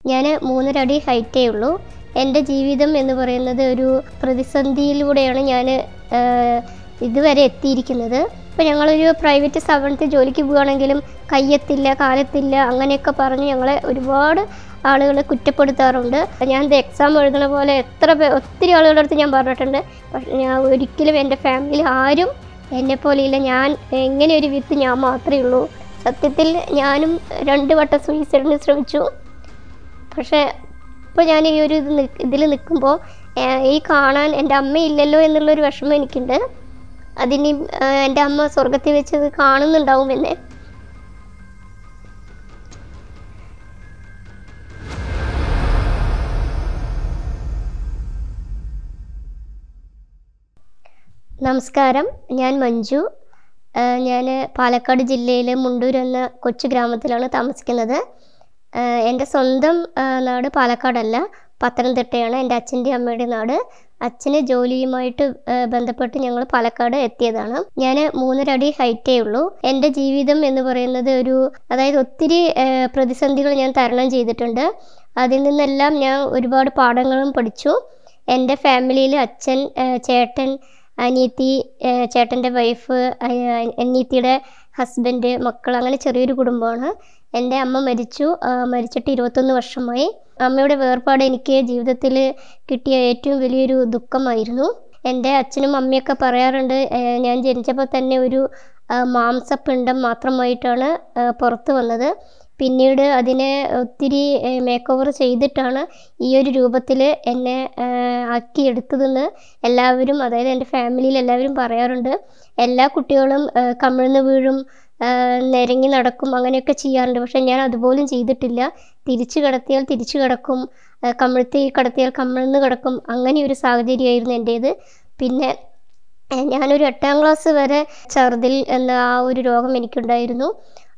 ഞാൻ മൂന്നര അടി ഹൈറ്റേ ഉള്ളൂ എൻ്റെ ജീവിതം എന്ന് പറയുന്നത് ഒരു പ്രതിസന്ധിയിലൂടെയാണ് ഞാൻ ഇതുവരെ എത്തിയിരിക്കുന്നത് ഇപ്പോൾ ഞങ്ങളൊരു പ്രൈവറ്റ് സ്ഥാപനത്തിൽ ജോലിക്ക് പോവുകയാണെങ്കിലും കയ്യെത്തില്ല കാലത്തില്ല അങ്ങനെയൊക്കെ പറഞ്ഞ് ഞങ്ങളെ ഒരുപാട് ആളുകൾ കുറ്റപ്പെടുത്താറുണ്ട് ഞാൻ ഇത് എക്സാം എഴുതുന്ന പോലെ എത്ര പേ ഒത്തിരി ആളുകളുടെ അടുത്ത് ഞാൻ പറഞ്ഞിട്ടുണ്ട് പക്ഷേ ഞാൻ ഒരിക്കലും എൻ്റെ ഫാമിലിയിൽ ആരും എന്നെ പോലെയില്ല ഞാൻ എങ്ങനെ ഒരു വിത്ത് ഞാൻ മാത്രമേ ഉള്ളൂ സത്യത്തിൽ ഞാനും രണ്ട് വട്ടം സൂയിസൈഡിന് ശ്രമിച്ചു പക്ഷേ ഇപ്പോൾ ഞാൻ ഈ ഒരു ഇത് ഇതിൽ നിൽക്കുമ്പോൾ ഈ കാണാൻ എൻ്റെ അമ്മയില്ലല്ലോ എന്നുള്ളൊരു വിഷമം എനിക്കുണ്ട് അതിനി ആ, എൻ്റെ അമ്മ സ്വർഗത്തിൽ വെച്ച് ഇത് കാണുന്നുണ്ടാവും എന്നെ നമസ്കാരം ഞാൻ മഞ്ജു ഞാൻ പാലക്കാട് ജില്ലയിലെ മുണ്ടൂർ എന്ന കൊച്ചു ഗ്രാമത്തിലാണ് താമസിക്കുന്നത് ആഹ് എൻ്റെ സ്വന്തം ആഹ് നാട് പാലക്കാടല്ല പത്തനംതിട്ടയാണ് എൻ്റെ അച്ഛൻ്റെ അമ്മയുടെ നാട് അച്ഛന് ജോലിയുമായിട്ട് ആഹ് ബന്ധപ്പെട്ട് ഞങ്ങൾ പാലക്കാട് എത്തിയതാണ് ഞാൻ മൂന്നര അടി ഹൈറ്റേ ഉള്ളൂ എൻ്റെ ജീവിതം എന്ന് പറയുന്നത് ഒരു അതായത് ഒത്തിരി ആഹ് പ്രതിസന്ധികൾ ഞാൻ തരണം ചെയ്തിട്ടുണ്ട് അതിൽ നിന്നെല്ലാം ഞാൻ ഒരുപാട് പാഠങ്ങളും പഠിച്ചു എൻ്റെ ഫാമിലിയിൽ അച്ഛൻ ആഹ് ചേട്ടൻ അനിയത്തി ആഹ് ചേട്ടൻ്റെ വൈഫ് ആഹ് അനിയത്തിയുടെ ഹസ്ബൻഡ് മക്കൾ അങ്ങനെ ചെറിയൊരു കുടുംബമാണ് എൻ്റെ അമ്മ മരിച്ചു ആ, മരിച്ചിട്ട് ഇരുപത്തൊന്ന് വർഷമായി അമ്മയുടെ വേർപാട് എനിക്ക് ജീവിതത്തിൽ കിട്ടിയ ഏറ്റവും വലിയൊരു ദുഃഖമായിരുന്നു എൻ്റെ അച്ഛനും അമ്മയൊക്കെ പറയാറുണ്ട് ഏ, ഞാൻ ജനിച്ചപ്പോൾ തന്നെ ഒരു ആ, മാംസപിണ്ഡം മാത്രമായിട്ടാണ് ആ, പുറത്ത് വന്നത് പിന്നീട് അതിനെ ഒത്തിരി മേക്ക് ഓവർ ചെയ്തിട്ടാണ് ഈ ഒരു രൂപത്തിൽ എന്നെ ആ, ആക്കിയെടുത്തതെന്ന് എല്ലാവരും അതായത് എൻ്റെ ഫാമിലിയിൽ എല്ലാവരും പറയാറുണ്ട് എല്ലാ കുട്ടികളും ആ, കമിഴ്ന്ന് വീഴും ആ, നിരങ്ങി നടക്കും അങ്ങനെയൊക്കെ ചെയ്യാറുണ്ട് പക്ഷേ ഞാൻ അതുപോലും ചെയ്തിട്ടില്ല തിരിച്ചു കിടത്തിയാൽ തിരിച്ചു കിടക്കും ആ, കമിഴ്ത്തി കിടത്തിയാൽ കമിഴ്ന്ന് കിടക്കും അങ്ങനെ ഒരു സാഹചര്യമായിരുന്നു എൻ്റേത് പിന്നെ ഏ, ഞാനൊരു എട്ടാം ക്ലാസ് വരെ ഛർദിൽ എന്ന ആ ഒരു രോഗം എനിക്കുണ്ടായിരുന്നു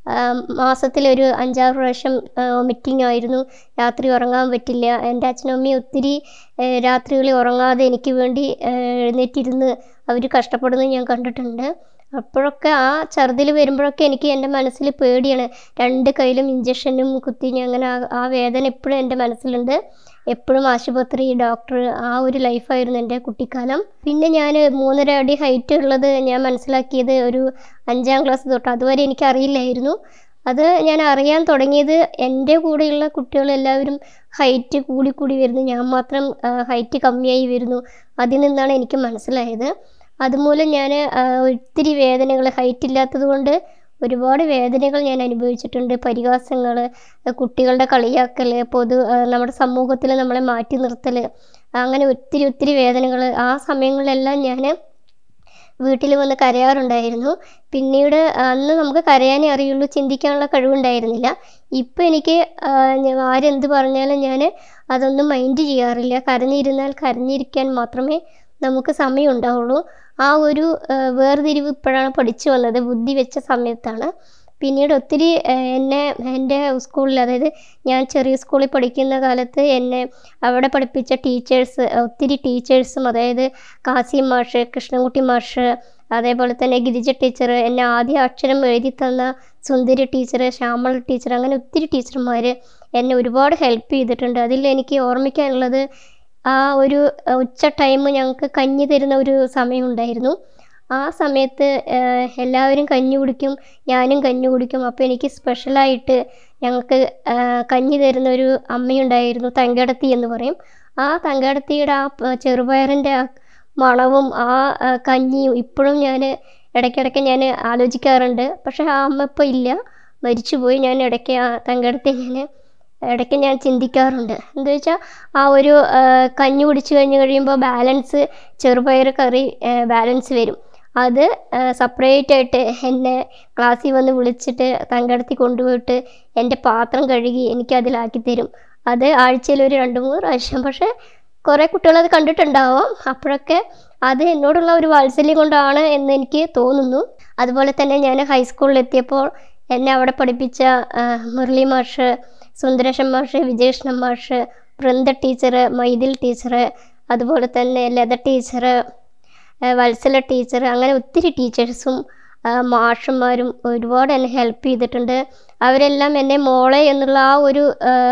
മാസത്തിലൊരു അഞ്ചാറ് പ്രാവശ്യം വൊമിറ്റിംഗ് ആയിരുന്നു രാത്രി ഉറങ്ങാൻ പറ്റില്ല എൻ്റെ അച്ഛനും അമ്മയും ഒത്തിരി ഏ, രാത്രികളിൽ ഉറങ്ങാതെ എനിക്ക് വേണ്ടി ഏ, എഴുന്നേറ്റിരുന്ന് അവർ കഷ്ടപ്പെടുന്നത് ഞാൻ കണ്ടിട്ടുണ്ട് അപ്പോഴൊക്കെ ആ ഛർദിൽ വരുമ്പോഴൊക്കെ എനിക്ക് എൻ്റെ മനസ്സിൽ പേടിയാണ് രണ്ട് കയ്യിലും ഇഞ്ചക്ഷനും കുത്തി ഞാൻ അങ്ങനെ ആ- ആ വേദന എപ്പോഴും എൻ്റെ മനസ്സിലുണ്ട് എപ്പോഴും ആശുപത്രി ഡോക്ടർ ആ ഒരു ലൈഫായിരുന്നു എൻ്റെ കുട്ടിക്കാലം പിന്നെ ഞാൻ മൂന്നര അടി ഹൈറ്റ് ഉള്ളത് ഞാൻ മനസ്സിലാക്കിയത് ഒരു അഞ്ചാം ക്ലാസ് തൊട്ട് അതുവരെ എനിക്കറിയില്ലായിരുന്നു അത് ഞാൻ അറിയാൻ തുടങ്ങിയത് എൻ്റെ കൂടെയുള്ള കുട്ടികളെല്ലാവരും ഹൈറ്റ് കൂടി കൂടി വരുന്നു ഞാൻ മാത്രം ഹൈറ്റ് കമ്മിയായി വരുന്നു അതിൽ നിന്നാണ് എനിക്ക് മനസ്സിലായത് അതുമൂലം ഞാൻ ഒത്തിരി വേദനകൾ ഹൈറ്റ് ഇല്ലാത്തത് കൊണ്ട് ഒരുപാട് വേദനകൾ ഞാൻ അനുഭവിച്ചിട്ടുണ്ട് പരിഹാസങ്ങൾ കുട്ടികളുടെ കളിയാക്കൽ പൊതു ആ, നമ്മുടെ സമൂഹത്തിൽ നമ്മളെ മാറ്റി നിർത്തൽ അങ്ങനെ ഒത്തിരി ഒത്തിരി വേദനകൾ ആ സമയങ്ങളിലെല്ലാം ഞാൻ വീട്ടിൽ വന്ന് കരയാറുണ്ടായിരുന്നു പിന്നീട് അന്ന് നമുക്ക് കരയാനേ അറിയുള്ളൂ ചിന്തിക്കാനുള്ള കഴിവുണ്ടായിരുന്നില്ല ഇപ്പം എനിക്ക് ആ, ഞാൻ ആരെന്ത് പറഞ്ഞാലും ഞാൻ അതൊന്നും മൈൻഡ് ചെയ്യാറില്ല കരഞ്ഞിരുന്നാൽ കരഞ്ഞിരിക്കാൻ മാത്രമേ നമുക്ക് സമയം ഉണ്ടാവുള്ളൂ ആ ഒരു ആ, വേർതിരിവ് ഇപ്പോഴാണ് പഠിച്ചു വന്നത് ബുദ്ധി വെച്ച സമയത്താണ് പിന്നീട് ഒത്തിരി ആ, എന്നെ എൻ്റെ സ്കൂളിൽ അതായത് ഞാൻ ചെറിയ സ്കൂളിൽ പഠിക്കുന്ന കാലത്ത് എന്നെ അവിടെ പഠിപ്പിച്ച ടീച്ചേഴ്സ് ഒത്തിരി ടീച്ചേഴ്സും അതായത് കാസിം മാഷ് കൃഷ്ണൻകുട്ടി മാഷ് അതേപോലെ തന്നെ ഗിരിജ ടീച്ചർ എന്നെ ആദ്യ അക്ഷരം എഴുതി തന്ന സുന്ദരി ടീച്ചർ ശ്യാമൾ ടീച്ചർ അങ്ങനെ ഒത്തിരി ടീച്ചർമാർ എന്നെ ഒരുപാട് ഹെൽപ്പ് ചെയ്തിട്ടുണ്ട് അതിൽ എനിക്ക് ഓർമ്മിക്കാനുള്ളത് ആ ഒരു അഹ് ഉച്ച ടൈം ഞങ്ങൾക്ക് കഞ്ഞി തരുന്ന ഒരു സമയമുണ്ടായിരുന്നു ആ സമയത്ത് ഏഹ്, എല്ലാവരും കഞ്ഞി കുടിക്കും ഞാനും കഞ്ഞി കുടിക്കും അപ്പോൾ എനിക്ക് സ്പെഷ്യലായിട്ട് ഞങ്ങൾക്ക് ഏഹ്, കഞ്ഞി തരുന്ന ഒരു അമ്മയുണ്ടായിരുന്നു തങ്കടത്തി എന്ന് പറയും ആ തങ്കടത്തിയുടെ ആ പ- ചെറുപയറിൻ്റെ ആ മണവും ആ ആ, കഞ്ഞിയും ഇപ്പോഴും ഞാൻ ഇടയ്ക്കിടയ്ക്ക് ഞാൻ ആലോചിക്കാറുണ്ട് പക്ഷേ ആ അമ്മ ഇപ്പോൾ ഇല്ല മരിച്ചുപോയി ഞാൻ ഇടയ്ക്ക് ആ തങ്കടത്തെ ഞാൻ ഇടയ്ക്ക് ഞാൻ ചിന്തിക്കാറുണ്ട് എന്താ വെച്ചാൽ ആ ഒരു ആ, കഞ്ഞി കുടിച്ച് കഴിഞ്ഞ് കഴിയുമ്പോൾ ബാലൻസ് ചെറുപയർ കറി ബാലൻസ് വരും അത് സെപ്പറേറ്റ് ആയിട്ട് എന്നെ ക്ലാസ്സിൽ വന്ന് വിളിച്ചിട്ട് തങ്കടത്തി കൊണ്ടുപോയിട്ട് എൻ്റെ പാത്രം കഴുകി എനിക്ക് അതിലാക്കി തരും അത് ആഴ്ചയിൽ ഒരു രണ്ട് മൂന്ന് പ്രാവശ്യം പക്ഷേ കുറേ കുട്ടികൾ അത് കണ്ടിട്ടുണ്ടാവാം അപ്പോഴൊക്കെ അത് എന്നോടുള്ള ഒരു വാത്സല്യം കൊണ്ടാണ് എന്ന് എനിക്ക് തോന്നുന്നു അതുപോലെ തന്നെ ഞാൻ ഹൈസ്കൂളിൽ എത്തിയപ്പോൾ എന്നെ അവിടെ പഠിപ്പിച്ച ആ, മുരളി മാഷ് സുന്ദരേശൻ മാഷ് വിജയകൃഷ്ണൻ മാഷ് വൃന്ദ ടീച്ചർ മൈതിൽ ടീച്ചർ അതുപോലെ തന്നെ ലത ടീച്ചർ വത്സല ടീച്ചർ അങ്ങനെ ഒത്തിരി ടീച്ചേഴ്സും മാഷന്മാരും ഒരുപാട് എന്നെ ഹെൽപ്പ് ചെയ്തിട്ടുണ്ട് അവരെല്ലാം എന്നെ മോളെ എന്നുള്ള ആ ഒരു ആ,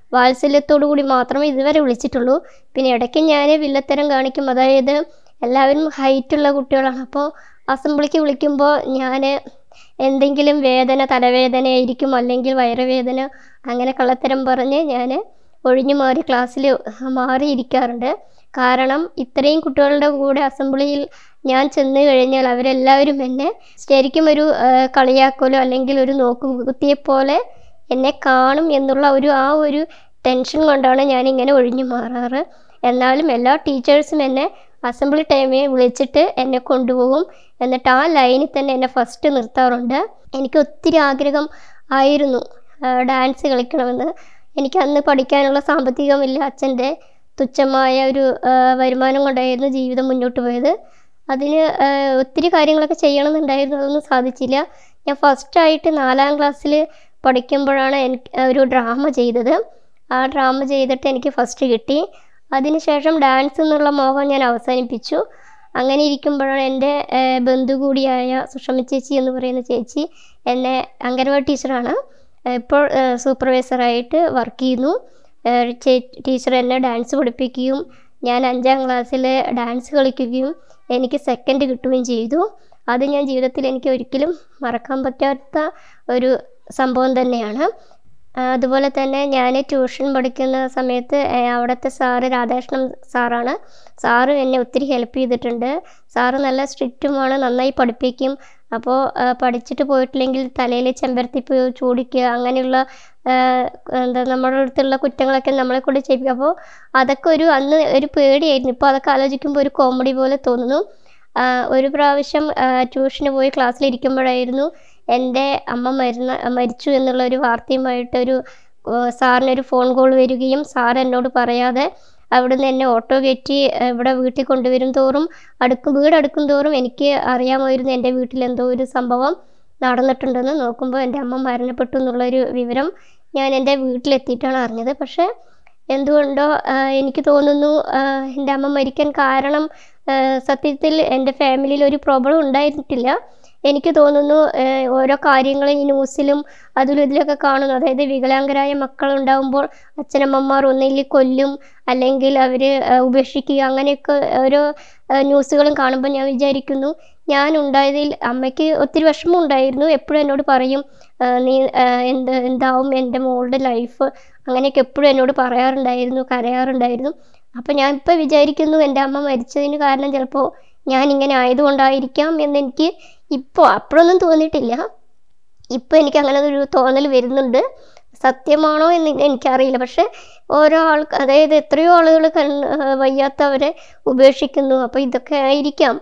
വാത്സല്യത്തോടു കൂടി മാത്രമേ ഇതുവരെ വിളിച്ചിട്ടുള്ളൂ പിന്നെ ഇടയ്ക്ക് ഞാൻ വില്ലത്തരം കാണിക്കും അതായത് എല്ലാവരും ഹൈറ്റുള്ള കുട്ടികളാണ് അപ്പോൾ അസംബ്ലിക്ക് വിളിക്കുമ്പോൾ ഞാൻ എന്തെങ്കിലും വേദന തലവേദനയായിരിക്കും അല്ലെങ്കിൽ വയറുവേദന അങ്ങനെ കള്ളത്തരം പറഞ്ഞ് ഞാൻ ഒഴിഞ്ഞു മാറി ക്ലാസ്സിൽ മാറിയിരിക്കാറുണ്ട് കാരണം ഇത്രയും കുട്ടികളുടെ കൂടെ അസംബ്ലിയിൽ ഞാൻ ചെന്ന് കഴിഞ്ഞാൽ അവരെല്ലാവരും എന്നെ ശരിക്കും ഒരു ആ, കളിയാക്കലോ അല്ലെങ്കിൽ ഒരു നോക്കുകുത്തിയെപ്പോലെ എന്നെ കാണും എന്നുള്ള ഒരു ആ ഒരു ടെൻഷൻ കൊണ്ടാണ് ഞാനിങ്ങനെ ഒഴിഞ്ഞു മാറാറ് എന്നാലും എല്ലാ ടീച്ചേഴ്സും എന്നെ അസംബ്ലി ടൈമിൽ വിളിച്ചിട്ട് എന്നെ കൊണ്ടുപോകും എന്നിട്ട് ആ ലൈനിൽ തന്നെ എന്നെ ഫസ്റ്റ് നിർത്താറുണ്ട് എനിക്ക് ഒത്തിരി ആഗ്രഹം ആയിരുന്നു ഡാൻസ് കളിക്കണമെന്ന് എനിക്ക് അന്ന് പഠിക്കാനുള്ള സാമ്പത്തികമില്ല അച്ഛൻ്റെ തുച്ഛമായ ഒരു ആ, വരുമാനം കൊണ്ടായിരുന്നു ജീവിതം മുന്നോട്ട് പോയത് അതിന് ആ, ഒത്തിരി കാര്യങ്ങളൊക്കെ ചെയ്യണമെന്നുണ്ടായിരുന്നു അതൊന്നും സാധിച്ചില്ല ഞാൻ ഫസ്റ്റായിട്ട് നാലാം ക്ലാസ്സിൽ പഠിക്കുമ്പോഴാണ് എനിക്ക് ഒരു ഡ്രാമ ചെയ്തത് ആ ഡ്രാമ ചെയ്തിട്ട് എനിക്ക് ഫസ്റ്റ് കിട്ടി അതിനുശേഷം ഡാൻസ് എന്നുള്ള മോഹം ഞാൻ അവസാനിപ്പിച്ചു അങ്ങനെ ഇരിക്കുമ്പോഴാണ് എൻ്റെ ഏഹ്, ബന്ധു കൂടിയായ സുഷമ ചേച്ചി എന്ന് പറയുന്ന ചേച്ചി എന്നെ അംഗനവാടി ടീച്ചറാണ് ഏഹ്, ഇപ്പോൾ ഏഹ്, സൂപ്പർവൈസറായിട്ട് വർക്ക് ചെയ്യുന്നു ഏഹ്, ചേ- ടീച്ചർ എന്നെ ഡാൻസ് പഠിപ്പിക്കുകയും ഞാൻ അഞ്ചാം ക്ലാസ്സിൽ ഡാൻസ് കളിക്കുകയും എനിക്ക് സെക്കൻഡ് കിട്ടുകയും ചെയ്തു അത് ഞാൻ ജീവിതത്തിൽ എനിക്ക് ഒരിക്കലും മറക്കാൻ പറ്റാത്ത ഒരു സംഭവം തന്നെയാണ് ആ, അതുപോലെ തന്നെ ഞാൻ ട്യൂഷൻ പഠിക്കുന്ന സമയത്ത് ഏ, അവിടുത്തെ സാറ് രാധാകൃഷ്ണൻ സാറാണ് സാറ് എന്നെ ഒത്തിരി ഹെൽപ്പ് ചെയ്തിട്ടുണ്ട് സാറ് നല്ല സ്ട്രിക്റ്റുമാണ് നന്നായി പഠിപ്പിക്കും അപ്പോൾ പഠിച്ചിട്ട് പോയിട്ടില്ലെങ്കിൽ തലയിൽ ചെമ്പരത്തിപ്പ് ചൂടിക്കുക അങ്ങനെയുള്ള ആ, എന്താ നമ്മുടെ അടുത്തുള്ള കുറ്റങ്ങളൊക്കെ നമ്മളെ കൊണ്ട് ചെയ്യിപ്പിക്കും അപ്പോൾ അതൊക്കെ ഒരു അന്ന് ഒരു പേടിയായിരുന്നു ഇപ്പോൾ അതൊക്കെ ആലോചിക്കുമ്പോൾ ഒരു കോമഡി പോലെ തോന്നുന്നു ആ, ഒരു പ്രാവശ്യം ആ, ട്യൂഷന് പോയി ക്ലാസ്സിലിരിക്കുമ്പോഴായിരുന്നു എൻ്റെ അമ്മ മരുന്ന മരിച്ചു എന്നുള്ള ഒരു വാർത്തയുമായിട്ടൊരു ഏഹ് സാറിനൊരു ഫോൺ കോൾ വരികയും സാർ എന്നോട് പറയാതെ അവിടുന്ന് എന്നെ ഓട്ടോ കയറ്റി ഏഹ് ഇവിടെ വീട്ടിൽ കൊണ്ടുവരും തോറും അടുക്കും വീട് അടുക്കും തോറും എനിക്ക് അറിയാമായിരുന്നു എൻ്റെ വീട്ടിൽ എന്തോ ഒരു സംഭവം നടന്നിട്ടുണ്ടെന്ന് നോക്കുമ്പോൾ എൻ്റെ അമ്മ മരണപ്പെട്ടു എന്നുള്ളൊരു വിവരം ഞാൻ എൻ്റെ വീട്ടിലെത്തിയിട്ടാണ് അറിഞ്ഞത് പക്ഷേ എന്തുകൊണ്ടോ ആഹ് എനിക്ക് തോന്നുന്നു ആഹ് എൻ്റെ അമ്മ മരിക്കാൻ കാരണം ആഹ് സത്യത്തിൽ എൻ്റെ ഫാമിലിയിൽ ഒരു പ്രോബ്ലം ഉണ്ടായിട്ടില്ല എനിക്ക് തോന്നുന്നു ആഹ് ഓരോ കാര്യങ്ങൾ ഈ ന്യൂസിലും അതിലും ഇതിലൊക്കെ കാണുന്നു അതായത് വികലാംഗരായ മക്കളുണ്ടാകുമ്പോൾ അച്ഛനമ്മമാർ ഒന്നില്ലെങ്കിൽ കൊല്ലും അല്ലെങ്കിൽ അവർ ഉപേക്ഷിക്കുക അങ്ങനെയൊക്കെ ഓരോ ആഹ് ന്യൂസുകളും കാണുമ്പോൾ ഞാൻ വിചാരിക്കുന്നു ഞാൻ ഉണ്ടായതിൽ അമ്മയ്ക്ക് ഒത്തിരി വിഷമം ഉണ്ടായിരുന്നു എപ്പോഴും എന്നോട് പറയും ആഹ് നീ ആഹ് എന്ത് എന്താവും എൻ്റെ മോളുടെ ലൈഫ് അങ്ങനെയൊക്കെ എപ്പോഴും എന്നോട് പറയാറുണ്ടായിരുന്നു കരയാറുണ്ടായിരുന്നു അപ്പോൾ ഞാൻ ഇപ്പോൾ വിചാരിക്കുന്നു എൻ്റെ അമ്മ മരിച്ചതിന് കാരണം ചിലപ്പോൾ ഞാൻ ഇങ്ങനെ ആയതുകൊണ്ടായിരിക്കാം എന്നെനിക്ക് ഇപ്പോൾ അപ്പോഴൊന്നും തോന്നിയിട്ടില്ല ഇപ്പോൾ എനിക്ക് അങ്ങനെ ഒരു തോന്നൽ വരുന്നുണ്ട് സത്യമാണോ എന്ന് എനിക്കറിയില്ല പക്ഷേ ഓരോ ആൾ അതായത് എത്രയോ ആളുകൾ കൺ വയ്യാത്തവരെ ഉപേക്ഷിക്കുന്നു അപ്പോൾ ഇതൊക്കെ ആയിരിക്കാം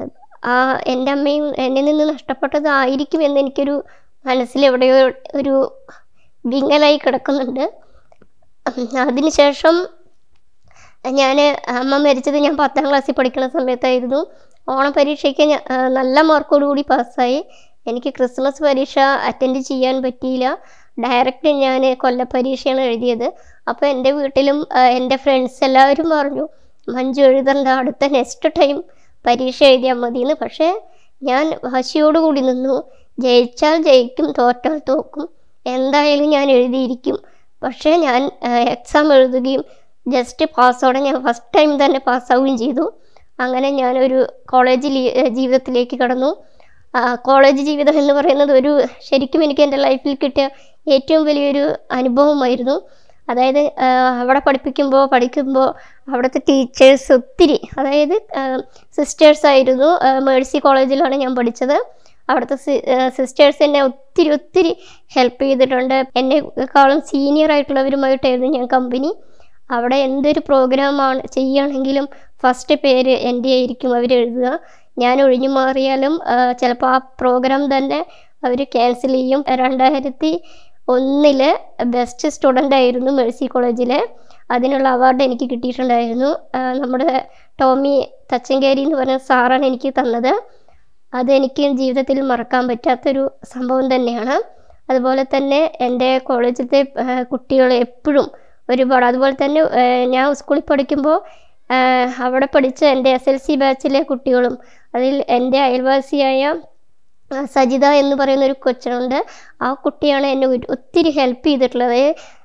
ആ എൻ്റെ അമ്മയും എന്നിൽ നിന്ന് നഷ്ടപ്പെട്ടതായിരിക്കും എന്ന് എനിക്കൊരു മനസ്സിൽ എവിടെയോ ഒരു വിങ്ങലായി കിടക്കുന്നുണ്ട് അതിനുശേഷം ഞാൻ അമ്മ മരിച്ചത് ഞാൻ പത്താം ക്ലാസ്സിൽ പഠിക്കുന്ന സമയത്തായിരുന്നു ഓണം പരീക്ഷയ്ക്ക് ഞാൻ ആ, നല്ല മാർക്കോടുകൂടി പാസ്സായി എനിക്ക് ക്രിസ്മസ് പരീക്ഷ അറ്റൻഡ് ചെയ്യാൻ പറ്റിയില്ല ഡയറക്റ്റ് ഞാൻ കൊല്ലപ്പരീക്ഷയാണ് എഴുതിയത് അപ്പോൾ എൻ്റെ വീട്ടിലും ആ, എൻ്റെ ഫ്രണ്ട്സ് എല്ലാവരും പറഞ്ഞു മഞ്ജു എഴുതണ്ട അടുത്ത നെക്സ്റ്റ് ടൈം പരീക്ഷ എഴുതിയാൽ മതിയെന്ന് പക്ഷേ ഞാൻ വാശിയോടുകൂടി നിന്നു ജയിച്ചാൽ ജയിക്കും തോറ്റാൽ തോക്കും എന്തായാലും ഞാൻ എഴുതിയിരിക്കും പക്ഷേ ഞാൻ എക്സാം എഴുതുകയും ജസ്റ്റ് പാസ്സോടെ ഞാൻ ഫസ്റ്റ് ടൈം തന്നെ പാസ്സാവുകയും ചെയ്തു അങ്ങനെ ഞാനൊരു കോളേജ് ലീ- ഏഹ് ജീവിതത്തിലേക്ക് കടന്നു ആ, കോളേജ് ജീവിതം എന്ന് പറയുന്നത് ഒരു ശരിക്കും എനിക്ക് എൻ്റെ ലൈഫിൽ കിട്ടിയ ഏറ്റവും വലിയൊരു അനുഭവമായിരുന്നു അതായത് ആ, അവിടെ പഠിപ്പിക്കുമ്പോൾ പഠിക്കുമ്പോൾ അവിടുത്തെ ടീച്ചേഴ്സ് ഒത്തിരി അതായത് സിസ്റ്റേഴ്സ് ആയിരുന്നു ആ, മേഴ്സി കോളേജിലാണ് ഞാൻ പഠിച്ചത് അവിടുത്തെ സിസ്റ്റേഴ്സ് എന്നെ ഒത്തിരി ഒത്തിരി ഹെൽപ്പ് ചെയ്തിട്ടുണ്ട് എന്നെക്കാളും സീനിയർ ആയിട്ടുള്ളവരുമായിട്ടായിരുന്നു ഞാൻ കമ്പനി അവിടെ എന്തൊരു പ്രോഗ്രാമാണ് ചെയ്യുകയാണെങ്കിലും ഫസ്റ്റ് പേര് എൻ്റെ ആയിരിക്കും അവർ എഴുതുക ഞാൻ ഒഴിഞ്ഞു മാറിയാലും ചിലപ്പോൾ ആ പ്രോഗ്രാം തന്നെ അവർ ക്യാൻസൽ ചെയ്യും രണ്ടായിരത്തി ഒന്നിൽ ബെസ്റ്റ് സ്റ്റുഡൻ്റ് ആയിരുന്നു മേഴ്സി കോളേജിലെ അതിനുള്ള അവാർഡ് എനിക്ക് കിട്ടിയിട്ടുണ്ടായിരുന്നു ആ, നമ്മുടെ ടോമി തച്ചങ്കേരി എന്ന് പറഞ്ഞ സാറാണ് എനിക്ക് തന്നത് അതെനിക്ക് ജീവിതത്തിൽ മറക്കാൻ പറ്റാത്തൊരു സംഭവം തന്നെയാണ് അതുപോലെ തന്നെ എൻ്റെ കോളേജിലത്തെ കുട്ടികൾ എപ്പോഴും ഒരുപാട് അതുപോലെ തന്നെ ആ, ഞാൻ സ്കൂളിൽ പഠിക്കുമ്പോൾ ആ, അവിടെ പഠിച്ച എൻ്റെ എസ് എൽ സി ബാച്ചിലെ കുട്ടികളും അതിൽ എൻ്റെ അയൽവാസിയായ ആ, സജിത എന്ന് പറയുന്ന ഒരു കൊച്ചുണ്ട് ആ കുട്ടിയാണ് എന്നെ ഒരു- ഒത്തിരി ഹെൽപ്പ് ചെയ്തിട്ടുള്ളത്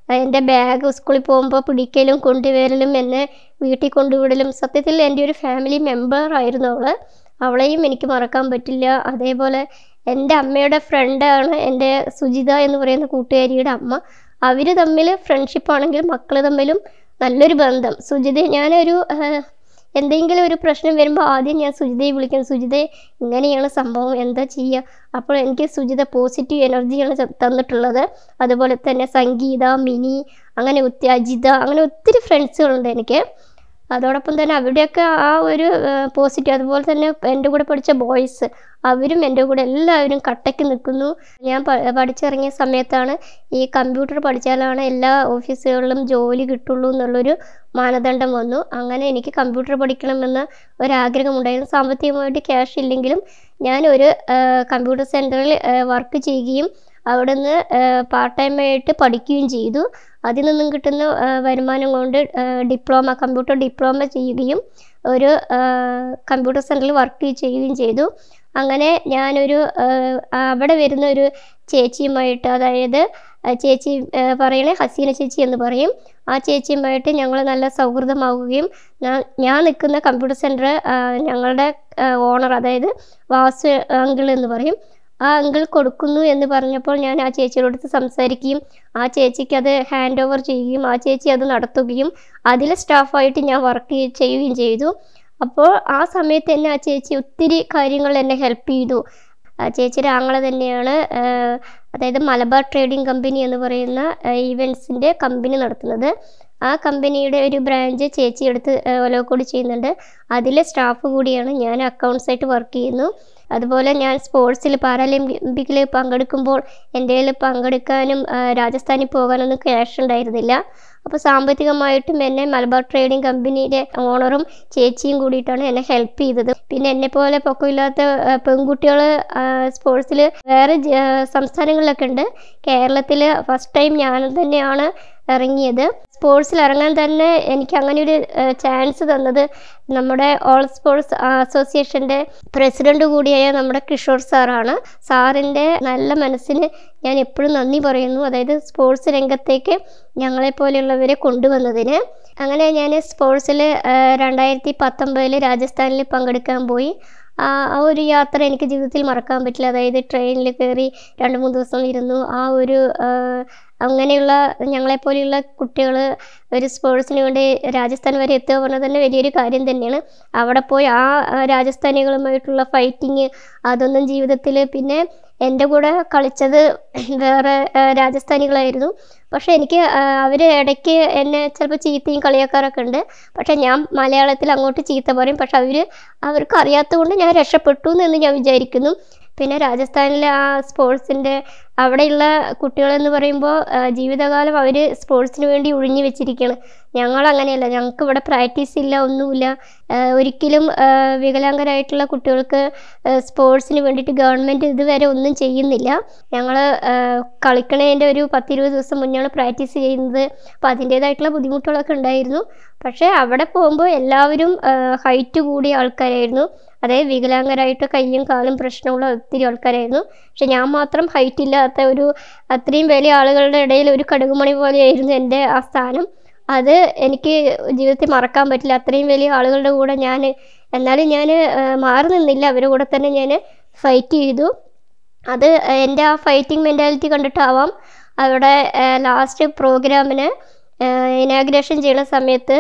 എൻ്റെ ബാഗ് സ്കൂളിൽ പോകുമ്പോൾ പിടിക്കലും കൊണ്ടുവരലും എന്നെ വീട്ടിൽ കൊണ്ടുവിടലും സത്യത്തിൽ എൻ്റെ ഒരു ഫാമിലി മെമ്പർ ആയിരുന്നു അവൾ അവളെയും എനിക്ക് മറക്കാൻ പറ്റില്ല അതേപോലെ എൻ്റെ അമ്മയുടെ ഫ്രണ്ടാണ് എൻ്റെ സുജിത എന്ന് പറയുന്ന കൂട്ടുകാരിയുടെ അമ്മ അവർ തമ്മിൽ ഫ്രണ്ട്ഷിപ്പ് ആണെങ്കിൽ മക്കൾ തമ്മിലും നല്ലൊരു ബന്ധം സുജിത ഞാനൊരു ആഹ്, എന്തെങ്കിലും ഒരു പ്രശ്നം വരുമ്പോൾ ആദ്യം ഞാൻ സുജിതയെ വിളിക്കും സുജിതയെ ഇങ്ങനെയാണ് സംഭവം എന്താ ചെയ്യുക അപ്പോൾ എനിക്ക് സുജിത പോസിറ്റീവ് എനർജിയാണ് ത- തന്നിട്ടുള്ളത് അതുപോലെ തന്നെ സംഗീത മിനി അങ്ങനെ ഒത്തിരി അജിത അങ്ങനെ ഒത്തിരി ഫ്രണ്ട്സുകളുണ്ട് എനിക്ക് അതോടൊപ്പം തന്നെ അവിടെയൊക്കെ ആ ഒരു പോസിറ്റീവ് അതുപോലെ തന്നെ എൻ്റെ കൂടെ പഠിച്ച ബോയ്സ് അവരും എൻ്റെ കൂടെ എല്ലാവരും കട്ടയ്ക്ക് നിൽക്കുന്നു ഞാൻ പ- പഠിച്ചിറങ്ങിയ സമയത്താണ് ഈ കമ്പ്യൂട്ടർ പഠിച്ചാലാണ് എല്ലാ ഓഫീസുകളിലും ജോലി കിട്ടുള്ളൂ എന്നുള്ളൊരു മാനദണ്ഡം വന്നു അങ്ങനെ എനിക്ക് കമ്പ്യൂട്ടർ പഠിക്കണമെന്ന ഒരാഗ്രഹമുണ്ടായിരുന്നു സാമ്പത്തികമായിട്ട് ക്യാഷ് ഇല്ലെങ്കിലും ഞാനൊരു കമ്പ്യൂട്ടർ സെൻറ്ററിൽ വർക്ക് ചെയ്യുകയും അവിടെ നിന്ന് പാർട്ട് ടൈം ആയിട്ട് പഠിക്കുകയും ചെയ്തു അതിൽ നിന്നും കിട്ടുന്ന ആ, വരുമാനം കൊണ്ട് ഡിപ്ലോമ കമ്പ്യൂട്ടർ ഡിപ്ലോമ ചെയ്യുകയും ഒരു കമ്പ്യൂട്ടർ സെൻറ്ററിൽ വർക്ക് ചെയ്യുകയും ചെയ്തു അങ്ങനെ ഞാനൊരു ആ, അവിടെ വരുന്ന ഒരു ചേച്ചിയുമായിട്ട് അതായത് ആ ചേച്ചി ആ, പറയണേ ഹസീന ചേച്ചി എന്ന് പറയും ആ ചേച്ചിയുമായിട്ട് ഞങ്ങൾ നല്ല സൗഹൃദമാവുകയും ഞാൻ ഞാൻ നിൽക്കുന്ന കമ്പ്യൂട്ടർ സെൻറ്റർ ഞങ്ങളുടെ ഓണർ അതായത് വാസു അങ്കിൾ എന്ന് പറയും ആ അങ്കിൾ കൊടുക്കുന്നു എന്ന് പറഞ്ഞപ്പോൾ ഞാൻ ആ ചേച്ചിയോട് അടുത്ത് സംസാരിക്കുകയും ആ ചേച്ചിക്ക് അത് ഹാൻഡ് ഓവർ ചെയ്യുകയും ആ ചേച്ചി അത് നടത്തുകയും അതിലെ സ്റ്റാഫായിട്ട് ഞാൻ വർക്ക് ചെയ്യുകയും ചെയ്തു അപ്പോൾ ആ സമയത്ത് തന്നെ ആ ചേച്ചി ഒത്തിരി കാര്യങ്ങൾ എന്നെ ഹെൽപ്പ് ചെയ്തു ആ ചേച്ചിയുടെ ആങ്ങള തന്നെയാണ് ആ, അതായത് മലബാർ ട്രേഡിംഗ് കമ്പനി എന്ന് പറയുന്ന ഈവൻസിൻ്റെ കമ്പനി നടത്തുന്നത് ആ കമ്പനിയുടെ ഒരു ബ്രാഞ്ച് ചേച്ചി എടുത്ത് ഒലോക്കോട് ചെയ്യുന്നുണ്ട് അതിലെ സ്റ്റാഫ് കൂടിയാണ് ഞാൻ അക്കൗണ്ട്സ് ആയിട്ട് വർക്ക് ചെയ്യുന്നു അതുപോലെ ഞാൻ സ്പോർട്സിൽ പാരാലിമ്പിക്കിൽ പങ്കെടുക്കുമ്പോൾ എൻ്റെ കയ്യിൽ പങ്കെടുക്കാനും ആ, രാജസ്ഥാനിൽ പോകാനൊന്നും ക്യാഷ് ഉണ്ടായിരുന്നില്ല അപ്പോൾ സാമ്പത്തികമായിട്ടും എന്നെ മലബാർ ട്രേഡിംഗ് കമ്പനിയുടെ ഓണറും ചേച്ചിയും കൂടിയിട്ടാണ് എന്നെ ഹെൽപ്പ് ചെയ്തത് പിന്നെ എന്നെ പോലെ പൊക്കമില്ലാത്ത പെൺകുട്ടികൾ സ്പോർട്സിൽ വേറെ ജ- സംസ്ഥാനങ്ങളിലൊക്കെ ഉണ്ട് കേരളത്തിൽ ഫസ്റ്റ് ടൈം ഞാൻ തന്നെയാണ് ഇറങ്ങിയത് സ്പോർട്സിൽ ഇറങ്ങാൻ തന്നെ എനിക്ക് അങ്ങനെ ഒരു ചാൻസ് തന്നത് നമ്മുടെ ഓൾ സ്പോർട്സ് അസോസിയേഷൻ്റെ പ്രസിഡന്റ് കൂടിയായ നമ്മുടെ കിഷോർ സാറാണ് സാറിൻ്റെ നല്ല മനസ്സിന് ഞാൻ എപ്പോഴും നന്ദി പറയുന്നു അതായത് സ്പോർട്സ് രംഗത്തേക്ക് ഞങ്ങളെപ്പോലെയുള്ളവരെ കൊണ്ടുവന്നതിന് അങ്ങനെ ഞാൻ സ്പോർട്സിൽ രണ്ടായിരത്തി പത്തൊമ്പതിൽ രാജസ്ഥാനിൽ പങ്കെടുക്കാൻ പോയി ആ ആ ഒരു യാത്ര എനിക്ക് ജീവിതത്തിൽ മറക്കാൻ പറ്റില്ല അതായത് ട്രെയിനിൽ കയറി രണ്ട് മൂന്ന് ദിവസം ഇരുന്നു ആ ഒരു ആ, അങ്ങനെയുള്ള ഞങ്ങളെപ്പോലെയുള്ള കുട്ടികൾ ഒരു സ്പോർട്സിന് വേണ്ടി രാജസ്ഥാൻ വരെ എത്തുക പറഞ്ഞാൽ തന്നെ വലിയൊരു കാര്യം തന്നെയാണ് അവിടെ പോയി ആ ആ രാജസ്ഥാനികളുമായിട്ടുള്ള ഫൈറ്റിങ് അതൊന്നും ജീവിതത്തിൽ പിന്നെ എൻ്റെ കൂടെ കളിച്ചത് വേറെ ആ, രാജസ്ഥാനികളായിരുന്നു പക്ഷേ എനിക്ക് അവർ ഇടയ്ക്ക് എന്നെ ചിലപ്പോൾ ചീത്തയും കളിയാക്കാറൊക്കെ ഉണ്ട് പക്ഷേ ഞാൻ മലയാളത്തിൽ അങ്ങോട്ട് ചീത്ത പറയും പക്ഷെ അവർ അവർക്ക് അറിയാത്തത് കൊണ്ട് ഞാൻ രക്ഷപ്പെട്ടു എന്ന് ഞാൻ വിചാരിക്കുന്നു പിന്നെ രാജസ്ഥാനിലെ ആ സ്പോർട്സിൻ്റെ അവിടെയുള്ള കുട്ടികളെന്ന് പറയുമ്പോൾ ആ, ജീവിതകാലം അവർ സ്പോർട്സിന് വേണ്ടി ഒഴിഞ്ഞു വെച്ചിരിക്കുകയാണ് ഞങ്ങൾ അങ്ങനെയല്ല ഞങ്ങൾക്ക് ഇവിടെ പ്രാക്ടീസ് ഇല്ല ഒന്നുമില്ല ആ, ഒരിക്കലും ആ, വികലാംഗരായിട്ടുള്ള കുട്ടികൾക്ക് ആ, സ്പോർട്സിന് വേണ്ടിയിട്ട് ഗവൺമെൻറ് ഇതുവരെ ഒന്നും ചെയ്യുന്നില്ല ഞങ്ങൾ കളിക്കണതിൻ്റെ ഒരു പത്തിരുപത് ദിവസം മുന്നാണ് പ്രാക്ടീസ് ചെയ്യുന്നത് അപ്പോൾ അതിൻ്റേതായിട്ടുള്ള ബുദ്ധിമുട്ടുകളൊക്കെ ഉണ്ടായിരുന്നു പക്ഷേ അവിടെ പോകുമ്പോൾ എല്ലാവരും ഹൈറ്റ് കൂടിയ ആൾക്കാരായിരുന്നു അതായത് വികലാംഗരായിട്ട് കയ്യും കാലും പ്രശ്നമുള്ള ഒത്തിരി ആൾക്കാരായിരുന്നു പക്ഷെ ഞാൻ മാത്രം ഹൈറ്റ് ഇല്ലാത്ത ഒരു അത്രയും വലിയ ആളുകളുടെ ഇടയിൽ ഒരു കടുകുമണി പോലെയായിരുന്നു എൻ്റെ ആ സ്ഥാനം അത് എനിക്ക് ജീവിതത്തിൽ മറക്കാൻ പറ്റില്ല അത്രയും വലിയ ആളുകളുടെ കൂടെ ഞാൻ എന്നാലും ഞാൻ മാറി നിന്നില്ല അവരുടെ കൂടെ തന്നെ ഞാൻ ഫൈറ്റ് ചെയ്തു അത് എൻ്റെ ആ ഫൈറ്റിംഗ് മെൻറ്റാലിറ്റി കണ്ടിട്ടാവാം അവിടെ ലാസ്റ്റ് പ്രോഗ്രാമിന് ഇനാഗ്രേഷൻ ചെയ്യുന്ന സമയത്ത്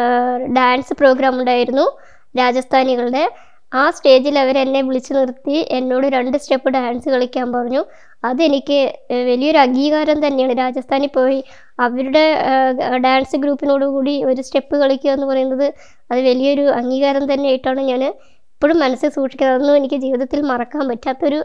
ഡാൻസ് പ്രോഗ്രാം ഉണ്ടായിരുന്നു രാജസ്ഥാനികളുടെ ആ സ്റ്റേജിൽ അവർ എന്നെ വിളിച്ചു നിർത്തി എന്നോട് രണ്ട് സ്റ്റെപ്പ് ഡാൻസ് കളിക്കാൻ പറഞ്ഞു അതെനിക്ക് ഏഹ്, വലിയൊരു അംഗീകാരം തന്നെയാണ് രാജസ്ഥാനിൽ പോയി അവരുടെ ഏഹ്, ഡാൻസ് ഗ്രൂപ്പിനോട് കൂടി ഒരു സ്റ്റെപ്പ് കളിക്കുക എന്ന് പറയുന്നത് അത് വലിയൊരു അംഗീകാരം തന്നെയായിട്ടാണ് ഞാൻ ഇപ്പോഴും മനസ്സിൽ സൂക്ഷിക്കുന്നത് അതൊന്നും എനിക്ക് ജീവിതത്തിൽ മറക്കാൻ പറ്റാത്തൊരു